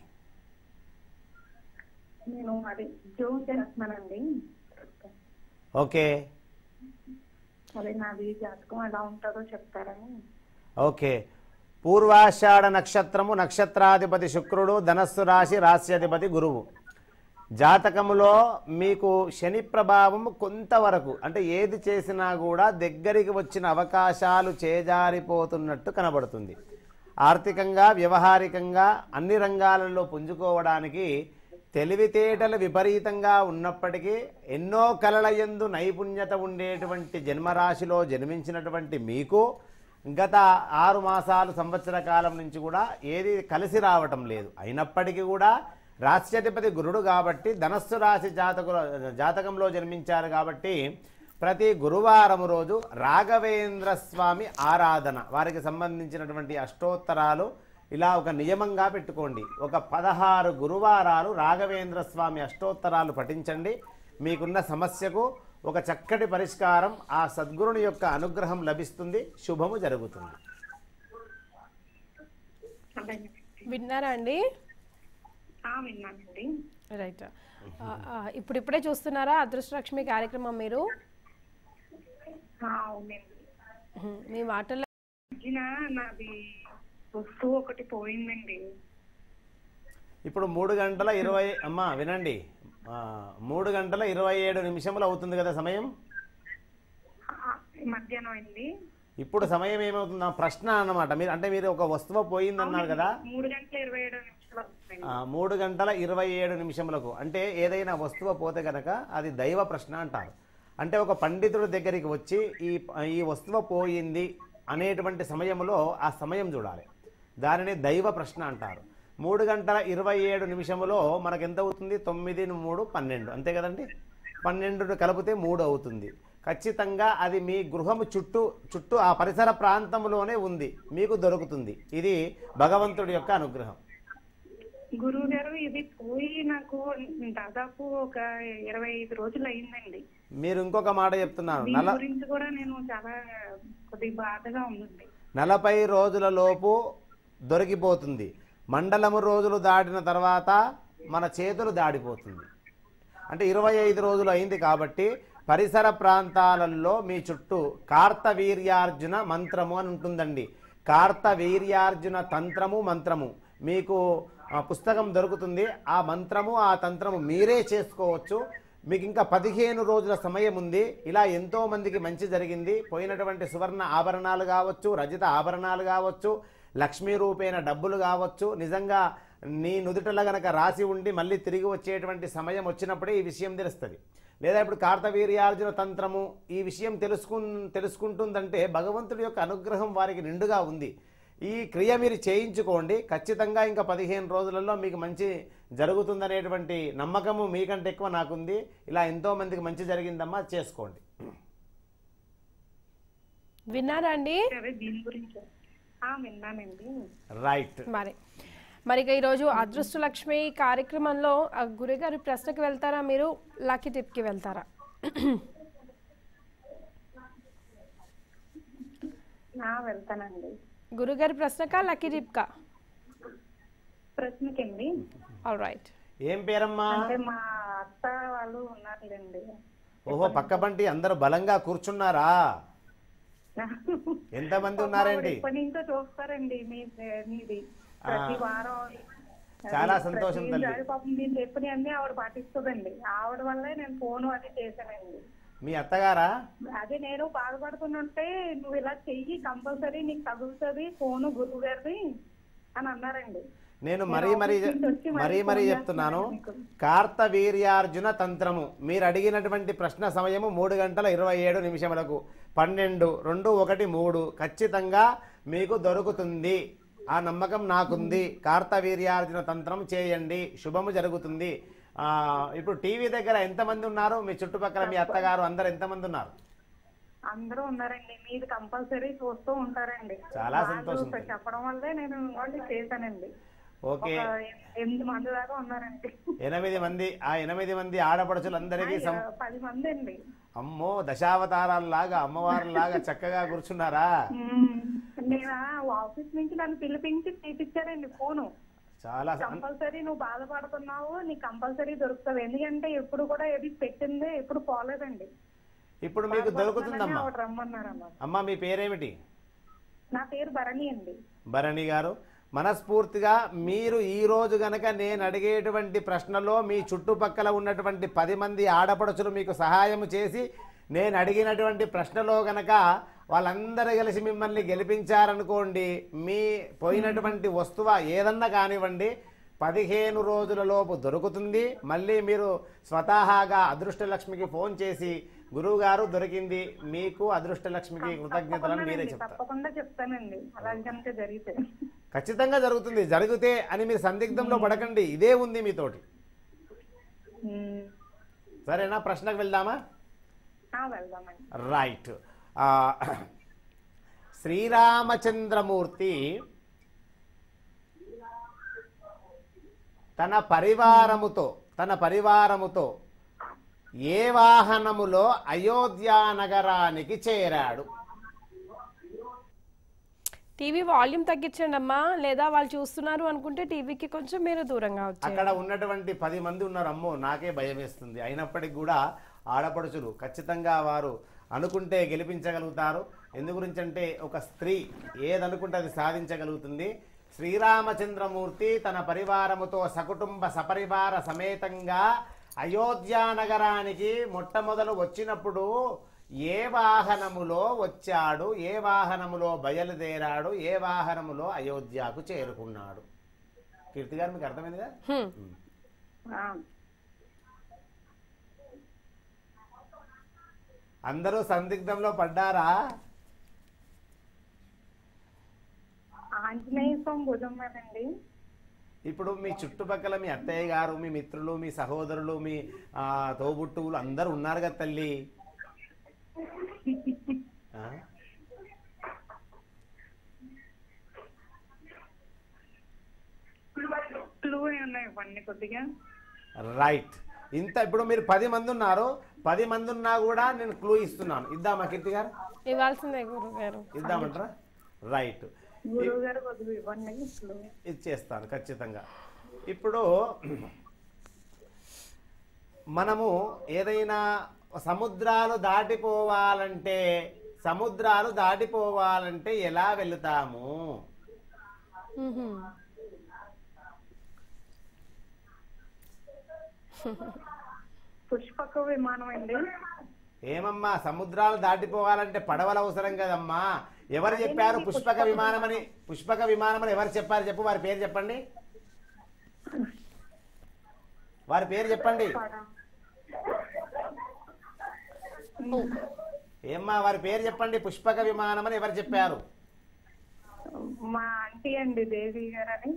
నేను అది ఉద్యోగం చేస్తున్నానండి ఓకే అదే నాది జాతకం ఎలా ఉంటుందో చెప్తారని ఓకే పూర్వాషాఢ నక్షత్రము నక్షత్రాధిపతి శుక్రుడు ధనస్సు రాశి రాశ్యాధిపతి గురువు జాతకములో మీకు శని ప్రభావం కొంతవరకు అంటే ఏది చేసినా కూడా దగ్గరికి వచ్చిన అవకాశాలు చేజారిపోతున్నట్టు కనబడుతుంది ఆర్థికంగా వ్యవహారికంగా అన్ని రంగాలలో పుంజుకోవడానికి తెలివితేటలు విపరీతంగా ఉన్నప్పటికీ ఎన్నో కళల యందు నైపుణ్యత ఉండేటువంటి జన్మరాశిలో జన్మించినటువంటి మీకు గత ఆరు మాసాలు సంవత్సర కాలం నుంచి కూడా ఏది కలిసి రావటం లేదు అయినప్పటికీ కూడా రాశ్యాధిపతి గురుడు కాబట్టి ధనస్సు రాశి జాతకుల జాతకంలో జన్మించారు కాబట్టి ప్రతి గురువారం రోజు రాఘవేంద్ర స్వామి ఆరాధన వారికి సంబంధించినటువంటి అష్టోత్తరాలు ఇలా ఒక నియమంగా పెట్టుకోండి ఒక పదహారు గురువారాలు రాఘవేంద్ర స్వామి అష్టోత్తరాలు పఠించండి మీకున్న సమస్యకు ఒక చక్కటి పరిష్కారం ఆ సద్గురుని యొక్క అనుగ్రహం లభిస్తుంది శుభము జరుగుతుంది అదే విన్నారా అండి ఆ, విన్నానండి రైట్ ఇప్పుడిప్పుడే చూస్తున్నారా అదృష్టలక్ష్మి కార్యక్రమం మీరు ఆ, అవునండి ఉహు, మీ మాటల్లో మధ్యన నాది వస్తువు ఒకటి పోయిందండి ఇప్పుడు మూడు గంటల ఇరవై అమ్మా వినండి ఆ, మూడు గంటల ఇరవై ఏడు నిమిషములు అవుతుంది కదా సమయం ఆ, మధ్యాహ్నం అండి ఇప్పుడు సమయం ఏమవుతుంది ఆ ప్రశ్న అన్నమాట మీరు అంటే మీరు ఒక వస్తువు పోయిందన్నారు కదా మూడు గంటల ఇరవై ఏడు నిమిషాలు అవుతుందండి ఆ, మూడు గంటల ఇరవై ఏడు నిమిషములకు అంటే ఏదైనా వస్తువు పోతే కనుక అది దైవ ప్రశ్న అంటారు అంటే ఒక పండితుడి దగ్గరికి వచ్చి ఈ ఈ వస్తువు పోయింది అనేటువంటి సమయంలో ఆ సమయం చూడాలి దానిని దైవ ప్రశ్న అంటారు మూడు గంటల ఇరవై ఏడు నిమిషములో మనకు ఎంత అవుతుంది తొమ్మిది మూడు పన్నెండు అంతే కదండి పన్నెండు కలిపితే మూడు అవుతుంది ఖచ్చితంగా అది మీ గృహము చుట్టూ చుట్టూ ఆ పరిసర ప్రాంతంలోనే ఉంది మీకు దొరుకుతుంది ఇది భగవంతుడి యొక్క అనుగ్రహం గురువు గారు ఇది పోయి నాకు దాదాపు ఒక ఇరవై ఐదు రోజులు అయిందండి మీరు ఇంకొక మాట చెప్తున్నాను దీని నల గురించి కూడా నేను చాలా కొద్దిగా బాధగా ఉందండి నలభై రోజుల లోపు దొరికిపోతుంది మండలము రోజులు దాటిన తర్వాత మన చేతులు దాడిపోతుంది అంటే ఇరవై ఐదు రోజులు అయింది కాబట్టి పరిసర ప్రాంతాలలో మీ చుట్టూ కార్తవీర్యార్జున మంత్రము అని ఉంటుందండి కార్తవీర్యార్జున తంత్రము మంత్రము మీకు ఆ, పుస్తకం దొరుకుతుంది ఆ మంత్రము ఆ తంత్రము మీరే చేసుకోవచ్చు మీకు ఇంకా పదిహేను రోజుల సమయం ఉంది ఇలా ఎంతో మందికి మంచి జరిగింది పోయినటువంటి సువర్ణ ఆభరణాలు కావచ్చు రజిత ఆభరణాలు కావచ్చు లక్ష్మీ రూపేణ డబ్బులు కావచ్చు నిజంగా నీ నుదుటలో గనక రాసి ఉండి మళ్ళీ తిరిగి వచ్చేటువంటి సమయం వచ్చినప్పుడే ఈ విషయం తెలుస్తుంది లేదా ఇప్పుడు కార్తవీర్యార్జున తంత్రము ఈ విషయం తెలుసుకు తెలుసుకుంటుందంటే భగవంతుడి యొక్క అనుగ్రహం వారికి నిండుగా ఉంది ఈ క్రియ మీరు చేయించుకోండి ఖచ్చితంగా ఇంకా పదిహేను రోజులలో మీకు మంచి జరుగుతుందనేటువంటి నమ్మకము మీకంటే ఎక్కువ నాకుంది ఇలా ఎంతో మందికి మంచి జరిగిందమ్మా చేసుకోండి విన్నారా అండి అదే దీని గురించి ఆ విన్నానండి రైట్ మరి మరి ఇక ఈరోజు అదృష్ట లక్ష్మి కార్యక్రమంలో ఆ గురుగారి ప్రశ్నకి వెళ్తారా మీరు లక్కీ టిప్కి వెళ్తారా ఆ, వెళ్తానండి గురుగారి ప్రశ్నకా లక్కీ టిప్కా ప్రశ్నకండి ఆల్ రైట్ ఏం పేరమ్మా అంటే మా అత్త వాళ్ళు ఉన్నారులేండి ఓహో పక్క బంటి అందరూ బలంగా కూర్చున్నారా ఎంతమంది ఉన్నారండి ఇప్పటి నుంచో చూస్తారండి మీ మీది ప్రతి వారం చాలా అది సంతోషం ప్రతి తల్లి. దారి పాపం నేను చెప్పిన అన్ని ఆవిడ పాటిస్తుందండి ఆవిడ వల్లే నేను ఫోన్ అది చేశానండి మీ అత్తగారా అదే నేను బాధపడుతుంటే నువ్వు ఇలా చెయ్యి కంపల్సరీ నీకు తగులుతుంది ఫోన్ గురువు గారిది అని అన్నారండి నేను మరీ మరీ ఆఫీస్ నుంచి వచ్చి మరీ మరీ మరీ ఫోన్ చెప్తున్నాను చేస్తున్నాను మీకు. కార్తవీర్యార్జున తంత్రము మీరు అడిగినటువంటి ప్రశ్న సమయము మూడు గంటల ఇరవై ఏడు నిమిషములకు పన్నెండు రెండు ఒకటి మూడు ఖచ్చితంగా మీకు దొరుకుతుంది ఆ నమ్మకం నాకుంది కార్తవీర్యార్జున తంత్రం చేయండి శుభము జరుగుతుంది ఆ, ఇప్పుడు టీవీ దగ్గర ఎంతమంది ఉన్నారు మీ చుట్టుపక్కల మీ అత్తగారు అందరు ఎంతమంది ఉన్నారు అందరూ ఉన్నారండి మీరు కంపల్సరీ చూస్తూ ఉంటారండి చాలా వాళ్ళు సంతోషం. చెప్పడం వల్లే నేను వాళ్ళు చేశానండి ఓకే ఒక ఎనిమిది మంది దాకా ఉన్నారండి ఎనిమిది మంది ఆ ఎనిమిది మంది ఆడపడుచులందరికీ సం ఆ, పది మంది అండి అమ్మో దశావతారాల్లాగా అమ్మవారిలాగా చక్కగా కూర్చున్నారా ఉమ్, నేను ఆ ఆఫీస్ నుంచి నన్ను పిలిపించి తీపిచ్చారండి ఫోను చాలా స- కంపల్సరీ నువ్వు బాధపడుతున్నావు నీకు కంపల్సరీ దొరుకుతుంది ఎందుకంటే ఎప్పుడు కూడా ఏది పెట్టిందే ఎప్పుడు పోలేదండి ఇప్పుడు మీకు దొరుకుతుందమ్మా ఆవిడ రమ్మన్నారన్నమాట అమ్మ మీ పేరేమిటి నా పేరు భరణి అండి భరణి గారు మనస్ఫూర్తిగా మీరు ఈ రోజు గనక నేను అడిగేటువంటి ప్రశ్నలో మీ చుట్టుపక్కల ఉన్నటువంటి పది మంది ఆడపడుచులు మీకు సహాయం చేసి నేను అడిగినటువంటి ప్రశ్నలో గనక వాళ్ళందరూ కలిసి మిమ్మల్ని గెలిపించారనుకోండి మీ పోయినటువంటి వస్తువ ఏదన్నా కానివ్వండి పదిహేను రోజుల లోపు దొరుకుతుంది మళ్ళీ మీరు స్వతహాగా అదృష్టలక్ష్మికి ఫోన్ చేసి గురువుగారు దొరికింది మీకు అదృష్టలక్ష్మికి కృతజ్ఞతలను మీరే తప్పకుండానండి, చెప్తారు తప్పకుండా చెప్తానండి అలా కనుక జరిగితే ఖచ్చితంగా జరుగుతుంది జరిగితే అని మీరు సందిగ్ధంలో పడకండి ఇదే ఉంది మీతోటి ఉమ్, సరేనా ప్రశ్నకు వెళ్దామా ఆ, వెళ్దామండి రైట్ ఆ, శ్రీరామచంద్రమూర్తి తన పరివారముతో తన పరివారముతో ఏ వాహనములో అయోధ్య నగరానికి చేరాడు టీవీ వాల్యూమ్ తగ్గించండి అమ్మా లేదా వాళ్ళు చూస్తున్నారు అనుకుంటే టీవీకి కొంచెం మీరు దూరంగా వచ్చారు అక్కడ ఉన్నటువంటి పది మంది ఉన్నారు అమ్మో నాకే భయం వేస్తుంది అయినప్పటికీ కూడా ఆడపడుచులు ఖచ్చితంగా వారు అనుకుంటే గెలిపించగలుగుతారు ఎందు గురించి అంటే ఒక స్త్రీ ఏదనుకుంటే అది సాధించగలుగుతుంది శ్రీరామచంద్రమూర్తి తన పరివారముతో సకుటుంబ సపరివార సమేతంగా అయోధ్య నగరానికి మొట్టమొదలు వచ్చినప్పుడు ఏ వాహనములో వచ్చాడు ఏ వాహనములో బయలుదేరాడు ఏ వాహనములో అయోధ్యకు చేరుకున్నాడు కీర్తి గారు మీకు అర్థమైందిగా హ్మ్. ఆ, అందరూ సందిగ్ధంలో పడ్డారా ఆంజనేయ స్వామి భుజం మీదండి ఇప్పుడు మీ చుట్టుపక్కల మీ అత్తయ్య గారు మీ మిత్రులు మీ సహోదరులు మీ ఆ, తోబుట్టువులు అందరూ ఉన్నారు కదా తల్లి ఆ? క్లూ ఉన్నాయి ఇవ్వండి కొద్దిగా రైట్ ఇంత ఇప్పుడు మీరు పది మంది ఉన్నారు పది మంది ఉన్నా కూడా నేను క్లూ ఇస్తున్నాను ఇద్దామా కీర్తి గారు ఇవ్వాల్సిందే గురువు గారు ఇద్దామంటారా రైట్ గురువు గారు కొద్దిగా ఇవ్వండి క్లూ ఇచ్చేస్తాను ఖచ్చితంగా ఇప్పుడు మనము ఏదైనా సముద్రాలు దాటిపోవాలంటే సముద్రాలు దాటిపోవాలంటే ఎలా వెళుతాము మ్హూ. పుష్పక విమానం అండి ఏమమ్మా సముద్రాలు దాటిపోవాలంటే పడవలు అవసరం కదమ్మా ఎవరు చెప్పారు పుష్పక విమానం అని పుష్పక విమానం అని ఎవరు చెప్పారు చెప్పు వారి పేరు చెప్పండి వారి పేరు చెప్పండి ఏమ్మా వారి పేరు చెప్పండి పుష్పక విమానం అని ఎవరు చెప్పారు మా ఆంటీ అండి దేవి గారు అని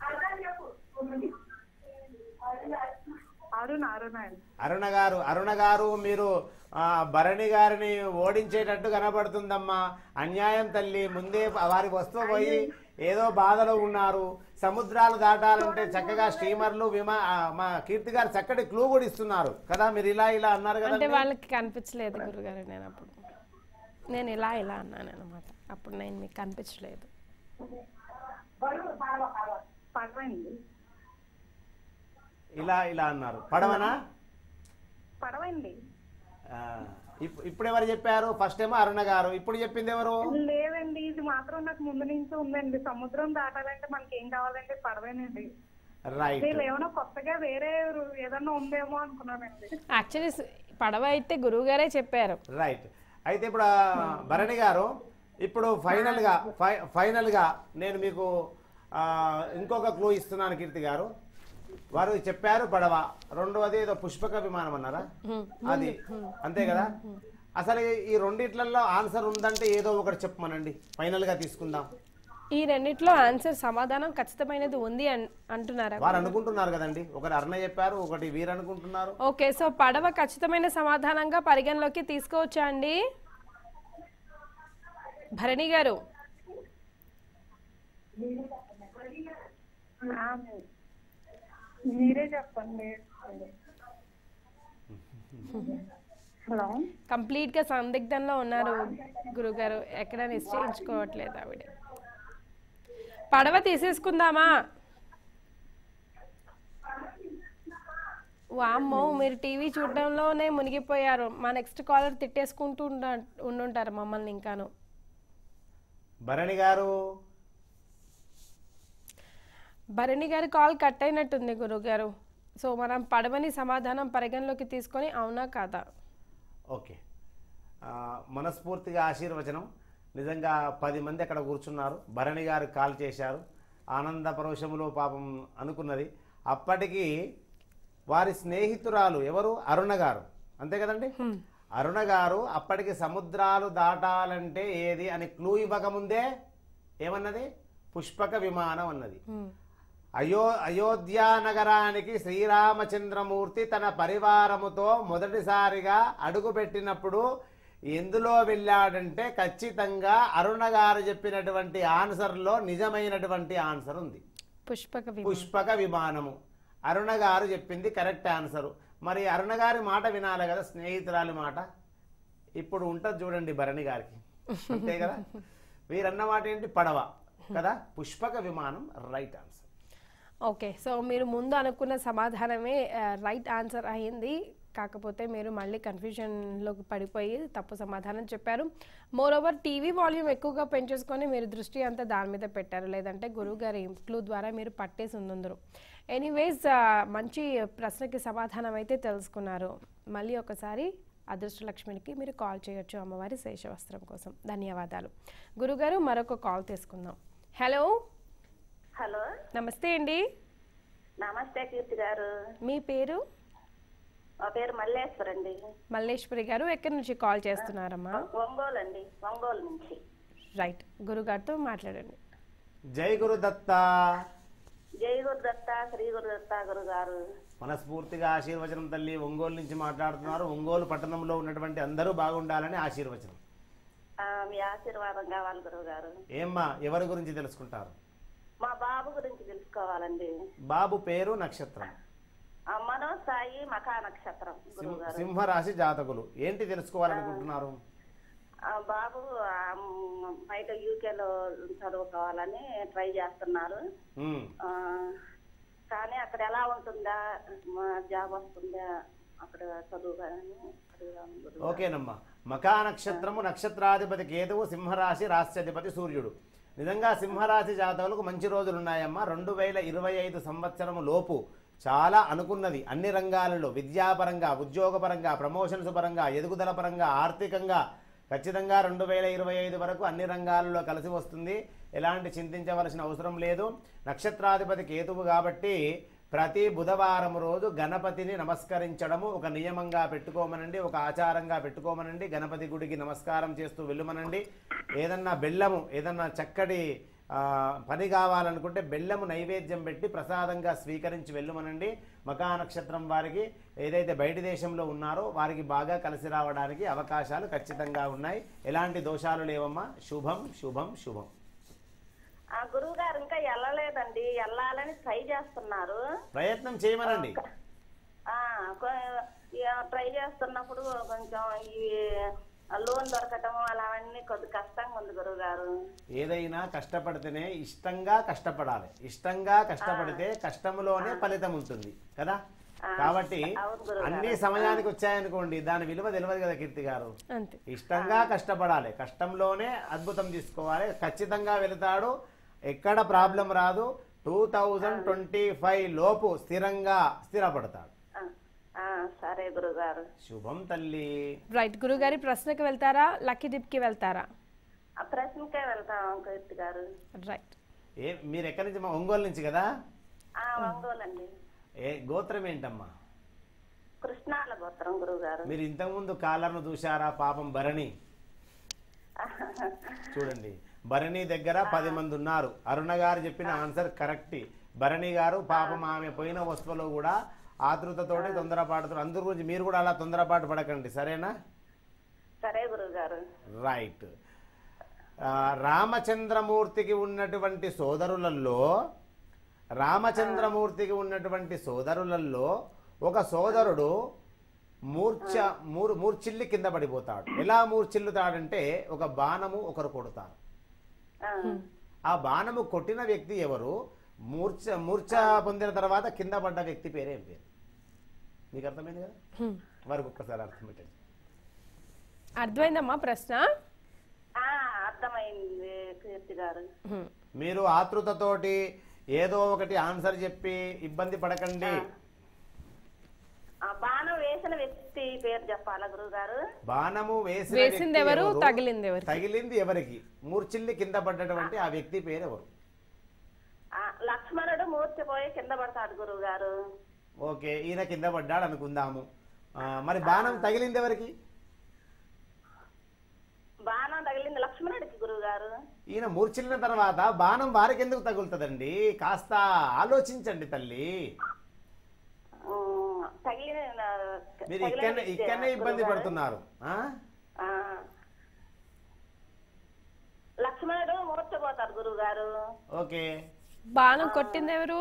అరుణ అరుణ అండి అరుణ గారు అరుణ గారు మీరు ఆ, భరణి గారిని ఓడించేటట్టు కనబడుతుందమ్మా అన్యాయం తల్లి ముందే వారి వస్తువు పోయి ఏదో బాధలో ఉన్నారు సముద్రాలు దాటాలంటే చక్కగా స్టీమర్లు విమా ఆ, మా కీర్తి గారు చక్కటి క్లూ కూడా ఇస్తున్నారు కదా మీరు ఇలా ఇలా అన్నారు అంటే కదా వాళ్ళకి కనిపించలేదు గురుగారు నేను అప్పుడు నేను ఇలా ఇలా అన్నాను అనమాట అప్పుడు నేను మీకు కనిపించలేదు పడవండి ఇలా ఇలా అన్నారు పడవనా పడవండి ఆ, ఇప్- ఇప్పుడు ఎవరు చెప్పారు ఫస్ట్ ఏమో అరుణ గారు ఇప్పుడు చెప్పింది ఎవరు లేదండి ఇది మాత్రం నాకు ముందు నుంచి ఉందండి సముద్రం దాటాలంటే మనకి ఏం కావాలంటే పడవేనండి రైట్ వీళ్ళు ఏమైనా కొత్తగా వేరే రు- ఏదన్నా ఉందేమో అనుకున్నానండి యాక్చువల్లీ పడవ అయితే గురువుగారే చెప్పారు రైట్ అయితే ఇప్పుడు ఆ, భరణి గారు ఇప్పుడు ఫైనల్గా ఫై ఫైనల్గా నేను మీకు ఆ, ఇంకొక క్లూ ఇస్తున్నాను కీర్తి గారు వారు చెప్పారు పడవ రెండవది ఏదో పుష్పక విమానం అన్నారా అది అంతే కదా అసలు ఈ- ఈ రెండిట్లలో ఆన్సర్ ఉందంటే ఏదో ఒకటి చెప్పమనండి ఫైనల్గా తీసుకుందాం ఈ రెండిట్లో ఆన్సర్ సమాధానం ఖచ్చితమైనది ఉంది అన్- అంటున్నారా వారు అనుకుంటున్నారు కదండి ఒకటి అరుణ చెప్పారు ఒకటి వీరు అనుకుంటున్నారు ఓకే సో పడవ ఖచ్చితమైన సమాధానంగా పరిగణలోకి తీసుకోవచ్చా అండి భరణి గారు ఆ, మీరే చెప్పండి హలో కంప్లీట్ గా సందిగ్ధంలో ఉన్నారు గురుగారు ఎక్కడ నిశ్చయించుకోవట్లేదు ఆవిడ పడవ తీసేసుకుందామా వామ్మో మీరు టీవీ చూడడంలోనే మునిగిపోయారు మా నెక్స్ట్ కాలర్ తిట్టేసుకుంటూ ఉండ- ఉండుంటారు మమ్మల్ని ఇంకాను భరణి గారు భరణి గారి కాల్ కట్ అయినట్టుంది గురుగారు సో మనం పడవని సమాధానం పరిగణలోకి తీసుకొని అవునా కాదా ఓకే ఆ, మనస్ఫూర్తిగా ఆశీర్వచనం నిజంగా పది మంది అక్కడ కూర్చున్నారు భరణి గారు కాల్ చేశారు ఆనంద పరోషములో పాపం అనుకున్నది అప్పటికి వారి స్నేహితురాలు ఎవరు అరుణ గారు అంతే కదండి అరుణ గారు అప్పటికి సముద్రాలు దాటాలంటే ఏది అని క్లూ ఇవ్వకముందే ఏమన్నది పుష్పక విమానం అన్నది హ్మ్. అయో అయోధ్య నగరానికి శ్రీరామచంద్రమూర్తి తన పరివారముతో మొదటిసారిగా అడుగుపెట్టినప్పుడు ఎందులో వెళ్ళాడంటే ఖచ్చితంగా అరుణ గారు చెప్పినటువంటి ఆన్సర్లో నిజమైనటువంటి ఆన్సర్ ఉంది పుష్పక విమానం. పుష్పక విమానము అరుణ గారు చెప్పింది కరెక్ట్ ఆన్సరు మరి అరుణ గారి మాట వినాలి కదా స్నేహితురాలి మాట ఇప్పుడు ఉంటుంది చూడండి భరణి గారికి అంతే కదా వీరన్న మాట ఏంటి పడవ కదా పుష్పక విమానం రైట్ ఆన్సర్ ఓకే సో మీరు ముందు అనుకున్న సమాధానమే రైట్ ఆన్సర్ అయింది కాకపోతే మీరు మళ్ళీ కన్ఫ్యూజన్లోకి పడిపోయి తప్పు సమాధానం చెప్పారు మోర్ ఓవర్ టీవీ వాల్యూమ్ ఎక్కువగా పెంచేసుకొని మీరు దృష్టి అంతా దాని మీద పెట్టారు లేదంటే గురువు గారి క్లూ ద్వారా మీరు పట్టేసి ఉందరు ఎనీవేస్ మంచి ప్రశ్నకి సమాధానం అయితే తెలుసుకున్నారు మళ్ళీ ఒకసారి అదృష్టలక్ష్మికి మీరు కాల్ చేయొచ్చు అమ్మవారి శేషవస్త్రం కోసం ధన్యవాదాలు గురుగారు మరొక కాల్ తీసుకుందాం హలో హలో నమస్తే అండి నమస్తే కీర్తి గారు మీ పేరు మా పేరు మల్లేశ్వర్ అండి మల్లేశ్వరి గారు ఎక్కడి నుంచి కాల్ చేస్తున్నారమ్మా ఒంగోలు అండి ఒంగోలు నుంచి రైట్ గురుగారితో మాట్లాడండి జై గురుదత్త జై గురుదత్త శ్రీ గురుదత్త గురుగారు మనస్ఫూర్తిగా ఆశీర్వచనం తల్లి ఒంగోలు నుంచి మాట్లాడుతున్నారు ఒంగోలు పట్టణంలో ఉన్నటువంటి అందరూ బాగుండాలని ఆశీర్వచనం ఆ, మీ ఆశీర్వాదం కావాలి గురుగారు ఏమ్మా ఎవరి గురించి తెలుసుకుంటారు మా బాబు గురించి తెలుసుకోవాలండి బాబు పేరు నక్షత్రం ఆ, మనోజ్ సాయి మఖా నక్షత్రం సింహ- గురుగారు సింహరాశి జాతకులు ఏంటి తెలుసుకోవాలనుకుంటున్నారు ఆ, బాబు ఆ, మ్, బయట యూకేలో చదువుకోవాలని ట్రై చేస్తున్నారు ఉమ్, ఆ, కానీ అక్కడ ఎలా ఉంటుందా మా జాబ్ వస్తుందా అక్కడ చదువుగాని అడుగుదాం గురువు ఓకేనమ్మా మకా నక్షత్రము నక్షత్రాధిపతి కేతువు సింహరాశి రాష్ట్రాధిపతి సూర్యుడు నిజంగా సింహరాశి జాతకులకు మంచి రోజులు ఉన్నాయమ్మా రెండు వేల ఇరవై ఐదు సంవత్సరము లోపు చాలా అనుకున్నది అన్ని రంగాలలో విద్యాపరంగా ఉద్యోగపరంగా ప్రమోషన్స్ పరంగా ఎదుగుదల పరంగా ఆర్థికంగా ఖచ్చితంగా రెండు వేల ఇరవై ఐదు వరకు అన్ని రంగాలలో కలిసి వస్తుంది ఎలాంటి చింతించవలసిన అవసరం లేదు నక్షత్రాధిపతి కేతువు కాబట్టి ప్రతి బుధవారం రోజు గణపతిని నమస్కరించడము ఒక నియమంగా పెట్టుకోమనండి ఒక ఆచారంగా పెట్టుకోమనండి గణపతి గుడికి నమస్కారం చేస్తూ వెళ్ళమనండి ఏదన్నా బెల్లము ఏదన్నా చక్కటి ఆ, పని కావాలనుకుంటే బెల్లము నైవేద్యం పెట్టి ప్రసాదంగా స్వీకరించి వెళ్ళమనండి మకా నక్షత్రం వారికి ఏదైతే బయటి దేశంలో ఉన్నారో వారికి బాగా కలిసి రావడానికి అవకాశాలు ఖచ్చితంగా ఉన్నాయి ఎలాంటి దోషాలు లేవమ్మా శుభం శుభం శుభం ఆ గురువు గారు ఇంకా వెళ్ళలేదండి వెళ్ళాలని ట్రై చేస్తున్నారు ప్రయత్నం చేయమనండి ఆ కొ- ఇక ట్రై చేస్తున్నప్పుడు కొంచెం ఈ లోన్ దొరకటం అలావన్నీ కొద్ది కష్టంగా ఉంది గురువు గారు ఏదైనా కష్టపడితేనే ఇష్టంగా కష్టపడాలి ఇష్టంగా కష్టపడితే కష్టములోనే ఫలితం ఉంటుంది కదా కాబట్టి అవును గురువు అన్ని సమయానికి వచ్చాయనుకోండి దాని విలువ తెలియదు కదా కీర్తి గారు అంతే ఇష్టంగా కష్టపడాలి కష్టంలోనే అద్భుతం తీసుకోవాలి ఖచ్చితంగా వెళతాడు ఎక్కడ ప్రాబ్లం రాదు టూ థౌజండ్ ట్వంటీ ఫైవ్ లోపు స్థిరంగా స్థిరపడతాడు ఆ, ఆ, సరే గురువు గారు శుభం తల్లి రైట్ గురుగారి ప్రశ్నకి వెళ్తారా లక్కీ డిప్కి వెళ్తారా ఆ ప్రశ్నకే వెళ్తాం కీర్తి గారు రైట్ ఏ మీరు ఎక్కడి నుంచి మా ఒంగోలు నుంచి కదా ఆ ఒంగోలండి ఏ గోత్రం ఏంటమ్మా కృష్ణాల గోత్రం గురువు గారు మీరు ఇంతకుముందు కాలర్ను చూశారా పాపం భరణి చూడండి భరణి దగ్గర పది మంది ఉన్నారు అరుణ గారు చెప్పిన ఆన్సర్ కరెక్ట్ భరణి గారు పాపం ఆమె పోయిన వస్తువులో కూడా ఆతృతతోటి తొందరపాటుతో అందరి గురించి మీరు కూడా అలా తొందరపాటు పడకండి సరేనా సరే గురువు గారు రైట్ ఆ, రామచంద్రమూర్తికి ఉన్నటువంటి సోదరులలో రామచంద్రమూర్తికి ఉన్నటువంటి సోదరులలో ఒక సోదరుడు మూర్ఛ మూర్ మూర్చిల్లి కింద పడిపోతాడు ఎలా మూర్చిల్లుతాడంటే ఒక బాణము ఒకరు కొడతారు ఆ, ఆ బాణము కొట్టిన వ్యక్తి ఎవరు మూర్ఛ మూర్ఛ పొందిన తర్వాత కింద పడ్డ వ్యక్తి పేరేం పేరు మీకు అర్థమైంది కదా హ్మ్. వారికి ఒక్కసారి అర్థం పెట్టండి అర్థమైందమ్మా ప్రశ్న ఆ, అర్థమైంది కీర్తి గారు హ్మ్. మీరు ఆతృతతోటి ఏదో ఒకటి ఆన్సర్ చెప్పి ఇబ్బంది పడకండి ఆ బాణం వేసిన వ్యక్తి పేరు చెప్పాలా గురువు గారు బాణము వేసిన వేసింది వ్యక్తి ఎవరు, ఎవరు? తగిలింది ఎవరికి? తగిలింది ఎవరికి మూర్చిల్లి కింద పడ్డటువంటి ఆ వ్యక్తి పేరు ఎవరు ఆ, లక్ష్మణుడు మూర్చిపోయి కింద పడతాడు గురువు గారు ఓకే ఈయన కింద పడ్డాడు అనుకుందాము ఆ, మరి బాణం తగిలింది ఎవరికి బాణం తగిలింది లక్ష్మణుడికి గురువు గారు ఈయన మూర్చిల్లిన తర్వాత బాణం వారికి ఎందుకు తగులుతుందండి కాస్త ఆలోచించండి తల్లి ఉమ్, తగిలిన మీరు తగిలిన ఇక్కడనే వ్యక్తి ఇక్కడనే ఇబ్బంది గురువుగారు. పడుతున్నారు ఆ? ఆ. లక్ష్మణుడు మూర్చపోతాడు గురువు గారు ఓకే బాణం కొట్టింది ఎవరు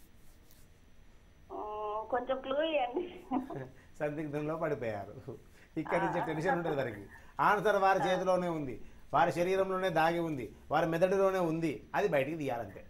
ఉమ్, కొంచెం క్లూ ఇవ్వండి సందిగ్ధంలో పడిపోయారు ఇక్కడి నుంచి టెన్షన్ ఉంటుంది వారికి ఆన్సర్ వారి చేతిలోనే ఉంది వారి శరీరంలోనే దాగి ఉంది వారి మెదడులోనే ఉంది అది బయటికి తీయాలంతే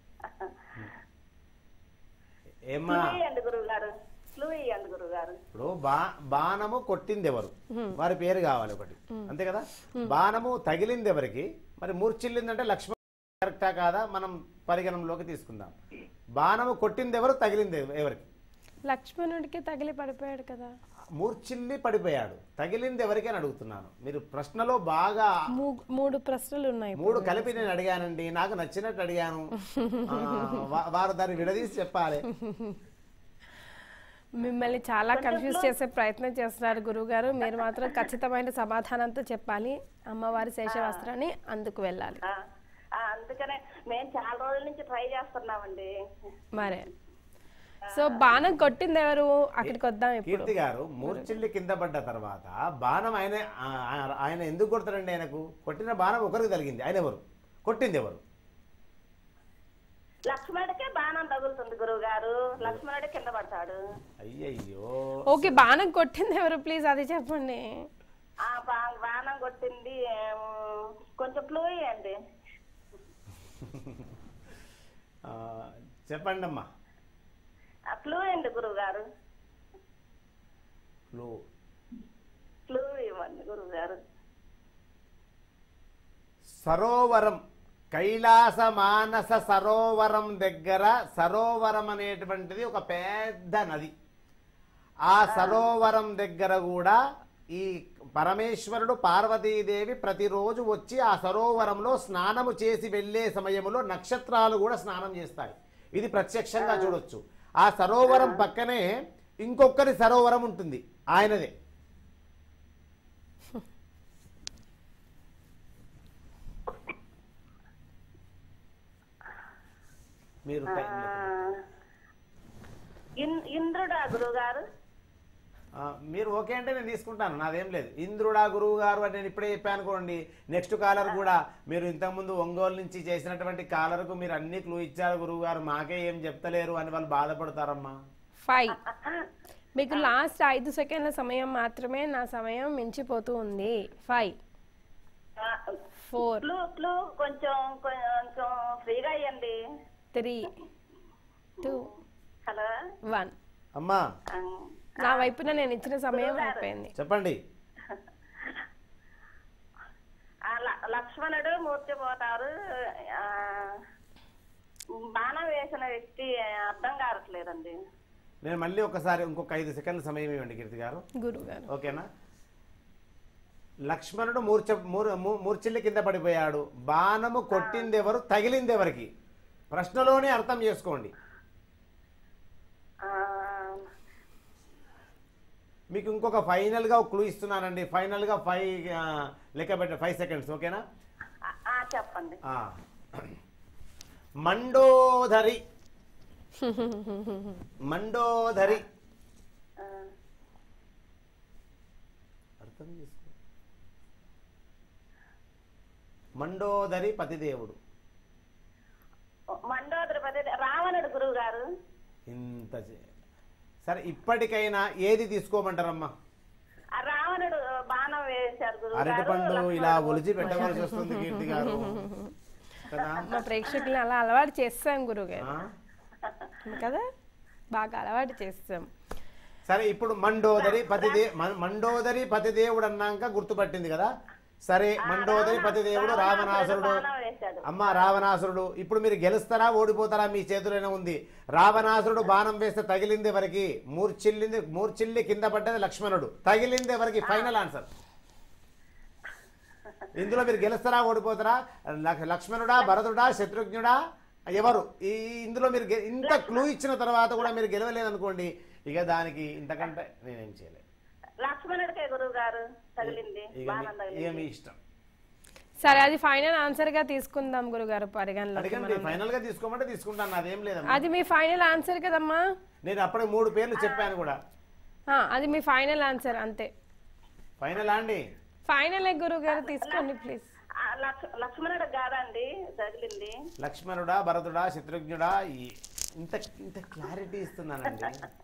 ఏమ్మా క్లూ ఇవ్వండి గురువు గారు క్లూ ఇవ్వండి గురువు గారు ఇప్పుడు బా బాణము కొట్టింది ఎవరు వారి పేరు కావాలి ఒకటి అంతే కదా బాణము తగిలింది ఎవరికి మరి మూర్చిల్లిందంటే లక్ష్మణ్ కరెక్టా కాదా మనం పరిగణంలోకి తీసుకుందాం బాణము కొట్టింది ఎవరు తగిలింది ఎవరికి లక్ష్మణుడికి తగిలి పడిపోయాడు కదా మూర్చిల్లి పడిపోయాడు తగిలింది ఎవరికి అని అడుగుతున్నాను మీరు ప్రశ్నలో బాగా మూ- మూడు ప్రశ్నలు ఉన్నాయి ఇప్పుడు. మూడు కలిపి నేను అడిగానండి నాకు నచ్చినట్టు అడిగాను ఆ, వా- వారు దాన్ని విడదీసి చెప్పాలి మిమ్మల్ని చాలా కన్ఫ్యూజ్ చేసే ప్రయత్నం చేస్తున్నారు గురువు గారు మీరు మాత్రం ఖచ్చితమైన సమాధానంతో చెప్పాలి అమ్మవారి శేషవస్త్రాన్ని అందుకు వెళ్ళాలి ఆ, ఆ, అందుకనే మేము చాలా రోజుల నుంచి ట్రై చేస్తున్నామండి మరే సో బాణం కొట్టింది ఎవరు అక్కడికి వద్దాం ఇప్పుడు కీర్తి గారు మూర్చిల్లి కింద పడ్డ తర్వాత బాణం ఆయన ఆ- ఆ- ఆయన ఎందుకు కొడతారండి ఆయనకు కొట్టిన బాణం ఒకరికి తగిలింది ఆయన ఎవరు కొట్టింది ఎవరు లక్ష్మణుడికే బాణం తగులుతుంది గురువు గారు లక్ష్మణుడే కింద పడతాడు అయ్యయ్యో ఓకే బాణం కొట్టింది ఎవరు ప్లీజ్ అది చెప్పండి ఆ బా- బాణం కొట్టింది ఏం, కొంచెం క్లూ ఇవ్వండి ఆ, చెప్పండి అమ్మా ఆ క్లూ ఇవ్వండి గురువు గారు క్లూ క్లూ ఇవ్వండి గురువు గారు సరోవరం కైలాస మానస సరోవరం దగ్గర సరోవరం అనేటువంటిది ఒక పెద్ద నది ఆ సరోవరం దగ్గర కూడా ఈ పరమేశ్వరుడు పార్వతీదేవి ప్రతిరోజు వచ్చి ఆ సరోవరంలో స్నానము చేసి వెళ్ళే సమయంలో నక్షత్రాలు కూడా స్నానం చేస్తాయి ఇది ప్రత్యక్షంగా చూడొచ్చు ఆ సరోవరం పక్కనే ఇంకొకరి సరోవరం ఉంటుంది ఆయనదే మీరు ఆ, టైం చెప్పండి. ఇన్- ఇంద్రుడా గురువు గారు ఆ, మీరు ఓకే అంటే నేను తీసుకుంటాను నాదేం లేదు ఇంద్రుడా గురువు గారు అని నేను ఇప్పుడే చెప్పాను అనుకోండి నెక్స్ట్ కాలర్ కూడా మీరు ఇంతకుముందు ఒంగోలు నుంచి చేసినటువంటి కాలర్కు మీరు అన్ని క్లూ ఇచ్చారు గురువు గారు మాకే ఏం చెప్తలేరు అని వాళ్ళు బాధపడతారమ్మా ఫైవ్ మీకు లాస్ట్ ఐదు సెకండ్ల సమయం మాత్రమే నా సమయం మించిపోతూ ఉంది ఫైవ్ ఆ, ఫోర్ క్లూ క్లూ కొంచెం కొంచెం ఫ్రీగా ఇవ్వండి త్రీ టూ హలో వన్ అమ్మా ఆ, నా వైపున నేను ఇచ్చిన సమయం అయిపోయింది చెప్పండి ఆ ల- లక్ష్మణుడు మూర్చిపోతారు ఆ, బాణం వేసిన వ్యక్తి అర్థం కావట్లేదండి నేను మళ్ళీ ఒకసారి ఇంకొక ఐదు సెకండ్ల సమయం ఇవ్వండి కీర్తి గారు గురువు గారు ఓకేనా లక్ష్మణుడు మూర్ఛ మూర్ మూ- మూర్ఛిల్లి కింద పడిపోయాడు బాణము కొట్టింది ఎవరు తగిలింది ఎవరికి ప్రశ్నలోనే అర్థం చేసుకోండి ఆ, మీకు ఇంకొక ఫైనల్గా ఒక క్లూ ఇస్తున్నానండి ఫైనల్గా ఫైవ్ లెక్క పెట్ట ఫైవ్ సెకండ్స్ ఓకేనా ఆ, ఆ, చెప్పండి ఆ. మండోదరి మండోదరి ఆ, అర్థం చేసుకో మండోదరి పతిదేవుడు మండోదరిపతి రావణుడు గురువు గారు ఇంత చే- సరే ఇప్పటికైనా ఏది తీసుకోమంటారమ్మా ఆ రావణుడు బాణం వేశారు గురువు అరటి గారు పండు ఇలా లక్ష్మణుడు ఒలిచి పెట్టవలసి వస్తుంది కీర్తి గారు కదా మా ప్రేక్షకుల్ని అలా అలవాటు చేస్తాం గురువు గారు ఆ? కదా బాగా అలవాటు చేస్తాం సరే ఇప్పుడు మండోదరి పతిదే మ- మండోదరి పతిదేవుడు అన్నాక గుర్తుపట్టింది కదా సరే మండోదరి పతిదేవుడు రావణాసురుడు బాణం వేశాడు అమ్మ రావణాసురుడు ఇప్పుడు మీరు గెలుస్తారా ఓడిపోతారా మీ చేతిలోనే ఉంది రావణాసురుడు బాణం వేస్తే తగిలింది ఎవరికి మూర్చిల్లింది మూర్చిల్లి కింద పడ్డది లక్ష్మణుడు తగిలింది ఎవరికి ఫైనల్ ఆన్సర్ ఇందులో మీరు గెలుస్తారా ఓడిపోతారా లక్- లక్ష్మణుడా భరతుడా శత్రుఘ్నుడా ఎవరు ఈ ఇందులో మీరు గె- ఇంత క్లూ ఇచ్చిన తర్వాత కూడా మీరు గెలవలేదనుకోండి ఇక దానికి ఇంతకంటే నేనేం చేయలేదు లక్ష్మణుడికే గురువు గారు తగిలింది ఇక బాణం మీ- ఇక మీ తగిలింది ఇష్టం సరే అది ఫైనల్ ఆన్సర్ గా తీసుకుందాం గురుగారు పరిగణలోకి అడగండి మనం. ఫైనల్ గా తీసుకోమంటే తీసుకుంటాను అదేం లేదమ్మా అది మీ ఫైనల్ ఆన్సర్ కదమ్మా నేను అప్పుడే మూడు పేర్లు చెప్పాను కూడా ఆ, అది మీ ఫైనల్ ఆన్సర్ అంతే ఫైనల్ అండి ఫైనల్ గురువు గారు తీసుకోండి ప్లీజ్ ఆ, లక్ష- లక్ష్మణుడు కాదండి తగిలింది లక్ష్మణుడా భరతుడా శత్రుఘ్నుడా ఈ- ఇంత ఇంత క్లారిటీ ఇస్తున్నానండి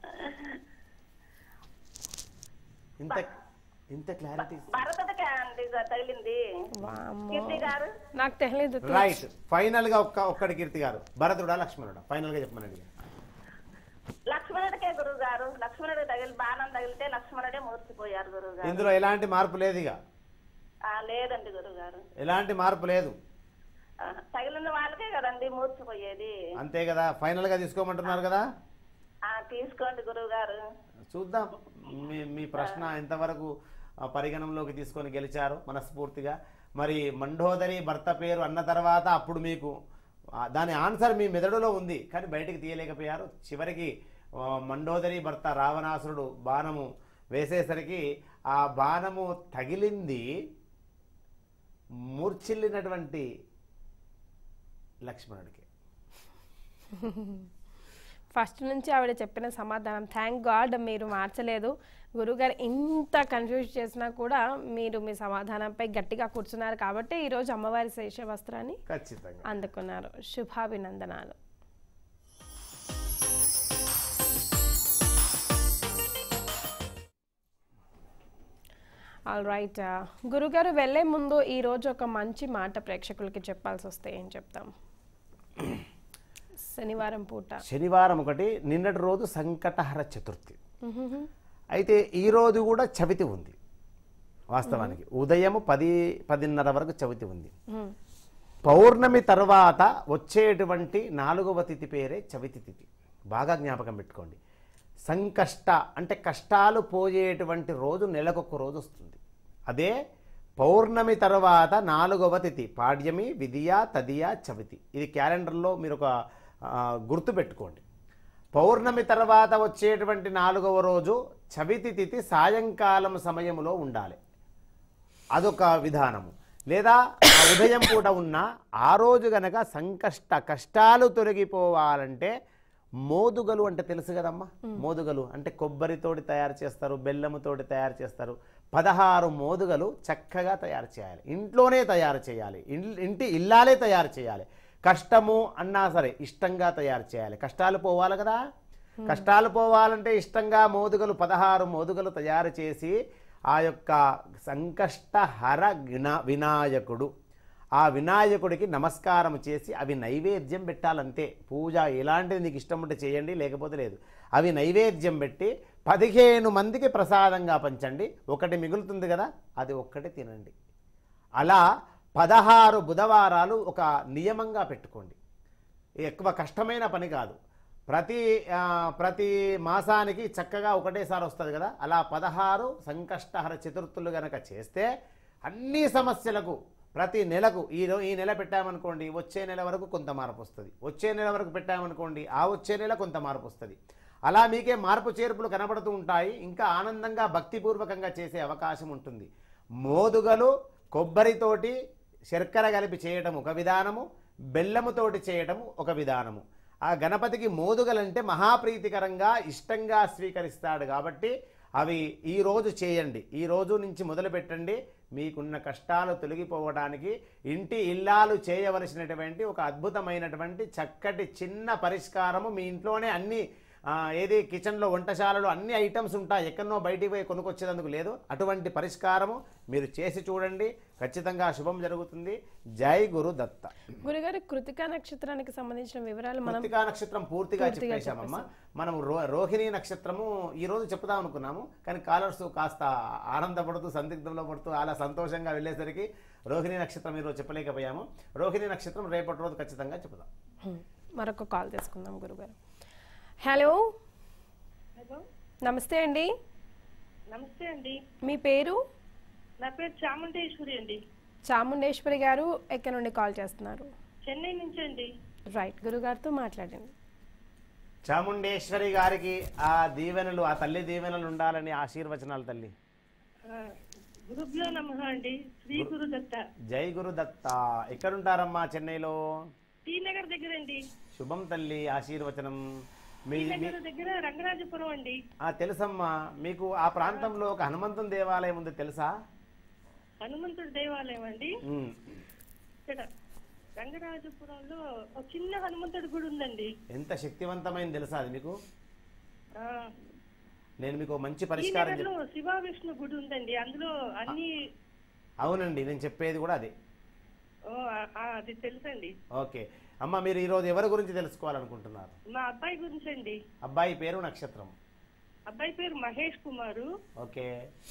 ఇంత ఇంత క్లారిటీ భరతుడికే అండి తగిలింది వామ్మో. కీర్తి గారు నాకు తెలియదు రైట్ ఫైనల్ గా ఒక్క ఒక్కడి కీర్తి గారు భరతుడా లక్ష్మణుడా ఫైనల్ గా చెప్పమనండి లక్ష్మణుడికే గురువు గారు లక్ష్మణుడు తగిలి బాణం తగిలితే లక్ష్మణుడే మూర్చిపోయారు గురువు గారు ఇందులో ఎలాంటి మార్పు లేదు ఇక ఆ, లేదండి గురువు గారు ఎలాంటి మార్పు లేదు ఆ, తగిలిన వాళ్ళకే కదండి మూర్చిపోయేది అంతే కదా ఫైనల్ గా తీసుకోమంటున్నారు కదా ఆ, తీసుకోండి గురువు గారు చూద్దాం మీ మీ ప్రశ్న ఎంతవరకు ఆ, పరిగణనలోకి తీసుకొని గెలిచారు మనస్ఫూర్తిగా మరి మండోదరి భర్త పేరు అన్న తర్వాత అప్పుడు మీకు ఆ, దాని ఆన్సర్ మీ మెదడులో ఉంది కానీ బయటికి తీయలేకపోయారు చివరికి ఆ, మండోదరి భర్త రావణాసురుడు బాణము వేసేసరికి ఆ బాణము తగిలింది మూర్చిల్లినటువంటి లక్ష్మణుడికి ఫస్ట్ నుంచి ఆవిడ చెప్పిన సమాధానం థ్యాంక్ గాడ్ మీరు మార్చలేదు గురుగారు ఇంత కన్ఫ్యూజ్ చేసినా కూడా మీరు మీ సమాధానంపై గట్టిగా కూర్చున్నారు కాబట్టి ఈరోజు అమ్మవారి శేష వస్త్రాన్ని ఖచ్చితంగా అందుకున్నారు శుభాభినందనాలు ఆల్ రైట్ గురుగారు వెళ్ళే ముందు ఈ రోజు ఒక మంచి మాట ప్రేక్షకులకి చెప్పాల్సి వస్తే ఏం చెప్తాం శనివారం పూట శనివారం ఒకటి నిన్నటి రోజు సంకటహర చతుర్థి అయితే ఈరోజు కూడా చవితి ఉంది వాస్తవానికి ఉదయం పది పదిన్నర వరకు చవితి ఉంది మ్మ్. పౌర్ణమి తర్వాత వచ్చేటువంటి నాలుగవ తిథి పేరే చవితి తిథి బాగా జ్ఞాపకం పెట్టుకోండి సంకష్ట అంటే కష్టాలు పోయేటువంటి రోజు నెలకొక రోజు వస్తుంది అదే పౌర్ణమి తర్వాత నాలుగవ తిథి పాడ్యమి విధియ తదియ చవితి ఇది క్యాలెండర్లో మీరు ఒక ఆ, గుర్తు పెట్టుకోండి పౌర్ణమి తర్వాత వచ్చేటువంటి నాలుగవ రోజు చవితి తిథి సాయంకాలం సమయంలో ఉండాలి అదొక విధానము లేదా ఆ ఉదయం పూట ఉన్న ఆ రోజు గనక సంకష్ట కష్టాలు తొలగిపోవాలంటే మోదుగలు అంటే తెలుసు కదమ్మా మోదుగలు అంటే కొబ్బరితోటి తయారు చేస్తారు బెల్లముతోటి తయారు చేస్తారు పదహారు మోదుగలు చక్కగా తయారు చేయాలి ఇంట్లోనే తయారు చేయాలి ఇన్- ఇంటి ఇల్లాలే తయారు చేయాలి కష్టము అన్నా సరే ఇష్టంగా తయారు చేయాలి కష్టాలు పోవాలి కదా కష్టాలు పోవాలంటే ఇష్టంగా మోదుగలు పదహారు మోదుగలు తయారు చేసి ఆ యొక్క సంకష్టహర గిన వినాయకుడు ఆ వినాయకుడికి నమస్కారం చేసి అవి నైవేద్యం పెట్టాలంతే పూజ ఎలాంటిది నీకు ఇష్టం ఉంటే చేయండి లేకపోతే లేదు అవి నైవేద్యం పెట్టి పదిహేను మందికి ప్రసాదంగా పంచండి ఒకటి మిగులుతుంది కదా అది ఒక్కటి తినండి అలా పదహారు బుధవారాలు ఒక నియమంగా పెట్టుకోండి ఎక్కువ కష్టమైన పని కాదు ప్రతి ఆ, ప్రతి మాసానికి చక్కగా ఒకటేసారి వస్తుంది కదా అలా పదహారు సంకష్టహర చతుర్థులు గనక చేస్తే అన్ని సమస్యలకు ప్రతి నెలకు ఈ రో- ఈ నెల పెట్టామనుకోండి వచ్చే నెల వరకు కొంత మార్పు వస్తుంది వచ్చే నెల వరకు పెట్టామనుకోండి ఆ వచ్చే నెల కొంత మార్పు వస్తుంది అలా మీకే మార్పు చేర్పులు కనబడుతూ ఉంటాయి ఇంకా ఆనందంగా భక్తిపూర్వకంగా చేసే అవకాశం ఉంటుంది మోదుగలు కొబ్బరితోటి శర్కర కలిపి చేయటం ఒక విధానము బెల్లముతోటి చేయటం ఒక విధానము ఆ గణపతికి మోదుగలంటే మహాప్రీతికరంగా ఇష్టంగా స్వీకరిస్తాడు కాబట్టి అవి ఈ రోజు చేయండి ఈ రోజు నుంచి మొదలు పెట్టండి మీకున్న కష్టాలు తొలగిపోవడానికి ఇంటి ఇల్లాలు చేయవలసినటువంటి ఒక అద్భుతమైనటువంటి చక్కటి చిన్న పరిష్కారము మీ ఇంట్లోనే అన్ని ఆ, ఏది కిచెన్లో వంటశాలలో అన్ని ఐటమ్స్ ఉంటాయి ఎక్కడనో బయటికి పోయి కొనుక్కొచ్చేందుకు లేదు అటువంటి పరిష్కారము మీరు చేసి చూడండి ఖచ్చితంగా శుభం జరుగుతుంది జై గురు దత్త గురుగారు కృతికా నక్షత్రానికి సంబంధించిన వివరాలు మనం కృతికా నక్షత్రం పూర్తిగా పూర్తిగా చెప్పేశామమ్మా మనం రో రోహిణి నక్షత్రము ఈ రోజు చెప్దాం అనుకున్నాము కానీ కాలర్స్ కాస్త ఆనందపడుతూ సందిగ్ధంలో పడుతూ అలా సంతోషంగా వెళ్ళేసరికి రోహిణి నక్షత్రం ఈరోజు చెప్పలేకపోయాము రోహిణి నక్షత్రం రేపటి రోజు ఖచ్చితంగా చెప్దాం హ్మ్. మరొక కాల్ తీసుకుందాం గురుగారు హలో హలో నమస్తే అండి నమస్తే అండి మీ పేరు నా పేరు చాముండేశ్వరి అండి చాముండేశ్వరి గారు ఎక్కడి నుండి కాల్ చేస్తున్నారు చెన్నై నుంచి అండి రైట్ గురుగారితో మాట్లాడండి చాముండేశ్వరి గారికి ఆ దీవెనలు ఆ తల్లి దీవెనలు ఉండాలని ఆశీర్వచనాలు తల్లి ఆ, గురుభ్యో నమ అండి శ్రీ గురు దత్త జై గురు దత్త ఎక్కడుంటారమ్మా చెన్నైలో టీ నగర్ దగ్గర అండి శుభం తల్లి ఆశీర్వచనం మీ టీ మీ- నగర్ దగ్గర రంగరాజపురం అండి ఆ తెలుసమ్మా మీకు ఆ ప్రాంతంలో ఒక హనుమంతుని దేవాలయం ఉంది తెలుసా హనుమంతుడి దేవాలయం అండి ఉమ్. ఇక్కడ రంగరాజపురంలో ఒక చిన్న హనుమంతుడి గుడి ఉందండి ఎంత శక్తివంతమైంది తెలుసా అది మీకు ఆ, నేను మీకు మంచి టీ పరిష్కారం నగర్ చెప్ లో శివ విష్ణు గుడి ఉందండి అందులో అన్ని అవునండి నేను చెప్పేది కూడా అదే ఓ, ఆ, ఆ, అది తెలుసండి ఓకే అమ్మ మీరు ఈరోజు ఎవరి గురించి తెలుసుకోవాలనుకుంటున్నారు మా అబ్బాయి గురించి అండి అబ్బాయి పేరు నక్షత్రం అబ్బాయి పేరు మహేష్ కుమారు ఓకే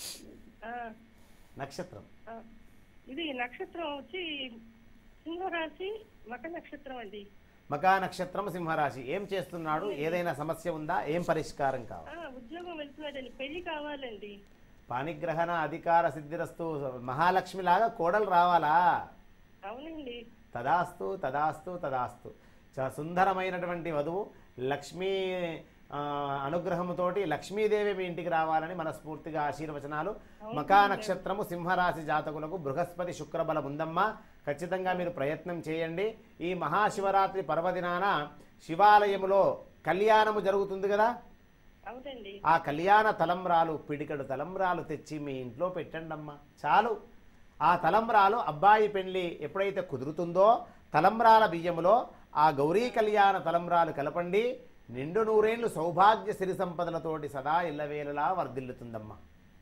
ఆ, నక్షత్రం ఆ, ఇది నక్షత్రం వచ్చి సింహరాశి మక నక్షత్రం అండి మకా నక్షత్రం సింహరాశి ఏం చేస్తున్నాడు ఏదైనా సమస్య ఉందా ఏం పరిష్కారం కావాలి ఆ, ఉద్యోగం వెళ్తున్నాడండి పెళ్లి కావాలండి పాణిగ్రహణ అధికార సిద్ధిరస్తు మహాలక్ష్మి లాగా కోడలు రావాలా అవునండి తదాస్తు తదాస్తు తదాస్తు చాలా సుందరమైనటువంటి వధువు లక్ష్మీ ఆ, అనుగ్రహముతోటి లక్ష్మీదేవి మీ ఇంటికి రావాలని మనస్ఫూర్తిగా ఆశీర్వచనాలు మకా నక్షత్రము సింహరాశి జాతకులకు బృహస్పతి శుక్రబలం ఉందమ్మా ఖచ్చితంగా మీరు ప్రయత్నం చేయండి ఈ మహాశివరాత్రి పర్వదినాన శివాలయములో కళ్యాణము జరుగుతుంది కదా అవునండి ఆ కళ్యాణ తలంబ్రాలు పిడికడు తలంబ్రాలు తెచ్చి మీ ఇంట్లో పెట్టండి అమ్మా చాలు ఆ తలంబ్రాలు అబ్బాయి పెళ్లి ఎప్పుడైతే కుదురుతుందో తలంబ్రాల బియ్యములో ఆ గౌరీ కళ్యాణ తలంబ్రాలు కలపండి నిండు నూరేళ్లు సౌభాగ్య సిరి సంపదలతోటి సదా ఇళ్ళవేళలా వర్ధిల్లుతుందమ్మా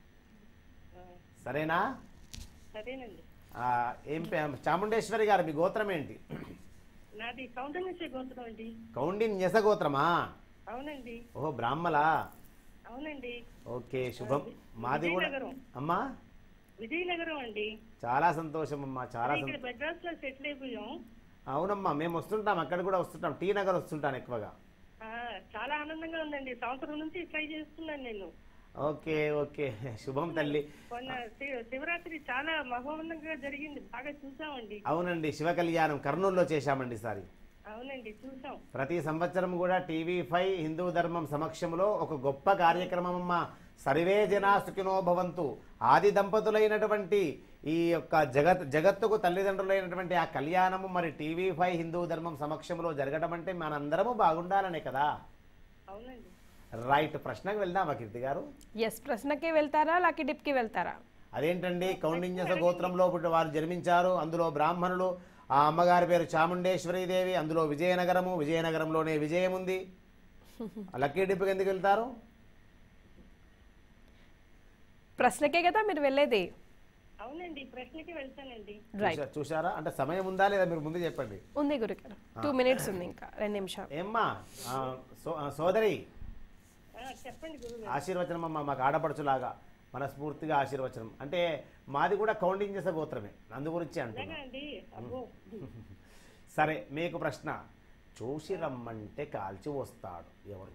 సరేనా సరేనండి ఆ, ఏం పే- చాముండేశ్వరి గారు మీ గోత్రం ఏంటి నాది కౌంటన్సే గోత్రం అండి కౌండిన్యస గోత్రమా అవునండి ఓహో బ్రాహ్మలా అవునండి ఓకే శుభం మాది కూడా విజయనగరం. అమ్మా విజయనగరం అండి చాలా సంతోషం అమ్మా చాలా ఇక్కడ సంతోషం మెడ్రాస్ లో సెటిల్ అయిపోయాం అవునమ్మా మేము వస్తుంటాం అక్కడ కూడా వస్తుంటాం టీ నగర్ వస్తుంటాను ఎక్కువగా ఆ, చాలా ఆనందంగా ఉందండి సంవత్సరం నుంచి ట్రై చేస్తున్నాను నేను ఓకే ఓకే శుభం తల్లి మొన్న శి- శివరాత్రి చాలా మహోన్నతంగా జరిగింది బాగా చూసామండి అవునండి శివ కళ్యాణం కర్నూలులో చేశామండి ఈసారి అవునండి చూసాం ప్రతి సంవత్సరం కూడా టీవీ ఫైవ్ హిందూ ధర్మం సమక్షంలో ఒక గొప్ప కార్యక్రమం అమ్మ సర్వే జనా సుఖినో భవంతు ఆది దంపతులైనటువంటి ఈ యొక్క జగత్ జగత్తుకు తల్లిదండ్రులైనటువంటి ఆ కళ్యాణము మరి టీవీ ఫైవ్ హిందూ ధర్మం సమక్షంలో జరగడం అంటే మనందరము బాగుండాలనే కదా అవునండి రైట్ ప్రశ్నకు వెళ్దామా కీర్తి గారు ఎస్ ప్రశ్నకే వెళ్తారా లక్కీ డిప్కి వెళ్తారా అదేంటండి కౌండిన్యస గోత్రంలో పుట్టి వారు జన్మించారు అందులో బ్రాహ్మణులు ఆ అమ్మగారి పేరు చాముండేశ్వరీదేవి అందులో విజయనగరము విజయనగరంలోనే విజయం ఉంది లక్కీ డిప్పుకి ఎందుకు వెళ్తారు ప్రశ్నకే కదా మీరు వెళ్ళేది అవునండి ప్రశ్నకి వెళ్తానండి రైట్ చూశా- చూశారా అంటే సమయం ఉందా లేదా మీరు ముందు చెప్పండి ఉంది గురుగారు టూ మినిట్స్ ఉంది ఇంకా రెండు నిమిషాలు ఏమ్మా ఆ, సో- ఆ, సోదరి ఆ, చెప్పండి గురువు ఆశీర్వచనం అమ్మ మాకు ఆడపడుచులాగా మనస్ఫూర్తిగా ఆశీర్వచనం అంటే మాది కూడా కౌండింగ్ గోత్రమే అందు గురించి అంటున్నా అలాగా అండి అబ్బో సరే మీకు ప్రశ్న చూసి రమ్మంటే కాల్చి వస్తాడు ఎవరు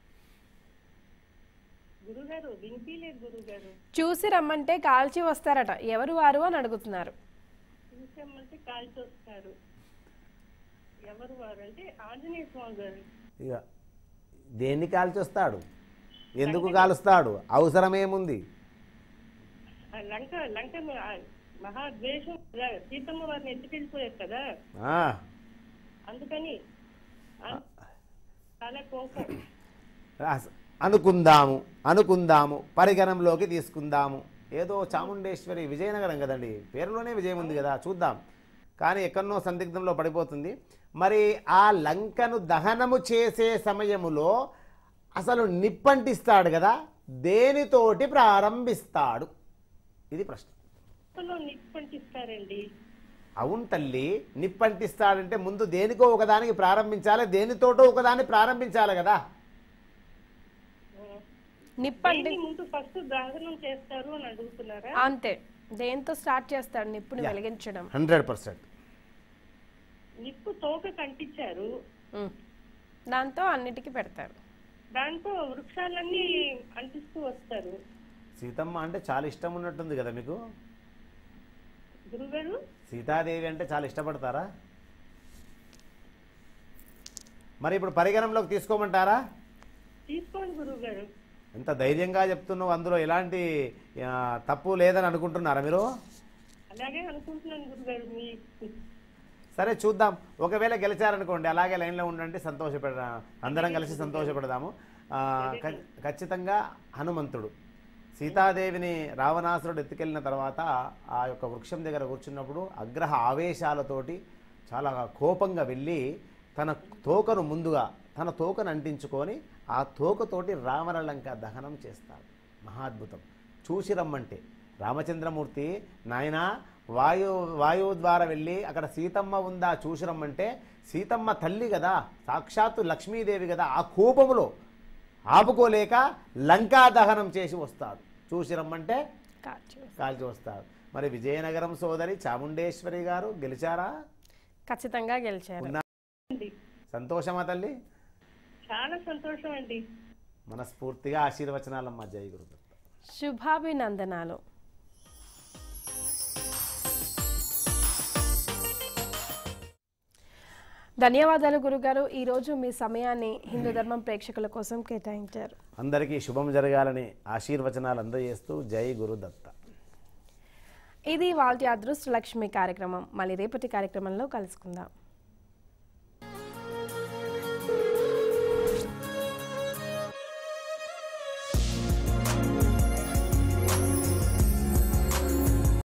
గురుగారు వినిపించలేదు గురుగారు చూసి రమ్మంటే కాల్చి వస్తారట ఎవరు వారు అని అడుగుతున్నారు చూసామంటే కాల్చి వస్తారు ఎవరు వారు అంటే ఆంజనేయ స్వామి గారు ఇక దేన్ని కాల్చొస్తాడు ఎందుకు కాలుస్తాడు అవసరం ఏముంది ఆ లంక లంక ఆ మహాద్వేషం కదా, సీతమ్మ వారిని ఎత్తుకెళ్ళిపోయారు కదా ఆ, అందుకని ఆ- చాలా కోపం రాస్- అనుకుందాము అనుకుందాము పరిగణంలోకి తీసుకుందాము ఏదో చాముండేశ్వరి విజయనగరం కదండి పేరులోనే విజయం ఉంది కదా చూద్దాం కానీ ఎక్కడనో సందిగ్ధంలో పడిపోతుంది మరి ఆ లంకను దహనము చేసే సమయములో అసలు నిప్పంటిస్తాడు కదా దేనితోటి ప్రారంభిస్తాడు ఇది ప్రశ్న లో నిప్పంటిస్తారండి అవును తల్లి నిప్పంటిస్తాడంటే ముందు దేనికో ఒకదానికి ప్రారంభించాలి దేనితోటో ఒకదాన్ని ప్రారంభించాలి కదా నిప్పండి దేన్ని ముందు ఫస్ట్ దహనం చేస్తారు అని అడుగుతున్నారా అంతే దేంతో స్టార్ట్ చేస్తాడు నిప్పుని వెలిగించడం హండ్రెడ్ పర్సెంట్ నిప్పు తోక కంటించారు ఉమ్. దాంతో అన్నిటికీ పెడతారు దాంతో వృక్షాలన్నీ అంటిస్తూ వస్తారు సీతమ్మ అంటే చాలా ఇష్టం ఉన్నట్టుంది కదా మీకు గురుగారు సీతాదేవి అంటే చాలా ఇష్టపడతారా మరి ఇప్పుడు పరిగణంలోకి తీసుకోమంటారా తీసుకోండి గురుగారు ఎంత ధైర్యంగా చెప్తున్నావు అందులో ఎలాంటి ఆ, తప్పు లేదని అనుకుంటున్నారా మీరు అలాగే అనుకుంటున్నాను గురుగారు మీ సరే చూద్దాం ఒకవేళ గెలిచారనుకోండి అలాగే లైన్లో ఉండండి సంతోషపడ అందరం కలిసి సంతోషపడదాము ఆ, ఖ- ఖచ్చితంగా హనుమంతుడు సీతాదేవిని రావణాసురుడు ఎత్తుకెళ్ళిన తర్వాత ఆ యొక్క వృక్షం దగ్గర కూర్చున్నప్పుడు అగ్రహ ఆవేశాలతోటి చాలా కోపంగా వెళ్ళి తన తోకను ముందుగా తన తోకను అంటించుకొని ఆ తోకతోటి రావణ లంక దహనం చేస్తాడు మహాద్భుతం చూసి రమ్మంటే రామచంద్రమూర్తి నాయన వాయు వాయువు ద్వారా వెళ్ళి అక్కడ సీతమ్మ ఉందా చూసి రమ్మంటే సీతమ్మ తల్లి కదా సాక్షాత్తు లక్ష్మీదేవి కదా ఆ కోపములో ఆపుకోలేక లంకా దహనం చేసి వస్తాడు చూసి రమ్మంటే కాల్చి కాల్చి వస్తాడు మరి విజయనగరం సోదరి చాముండేశ్వరి గారు గెలిచారా ఖచ్చితంగా గెలిచారు ఉన్నా సంతోషమా తల్లి చాలా సంతోషం అండి మనస్ఫూర్తిగా ఆశీర్వచనాలమ్మ జయ గురుదత్త శుభాభినందనాలు ధన్యవాదాలు గురుగారు ఈరోజు మీ సమయాన్ని హిందూ ధర్మం ప్రేక్షకుల కోసం కేటాయించారు అందరికీ శుభం జరగాలని ఆశీర్వచనాలు అందజేస్తూ జై గురుదత్త ఇది వాళ్ళ అదృష్ట లక్ష్మి కార్యక్రమం మళ్ళీ రేపటి కార్యక్రమంలో కలుసుకుందాం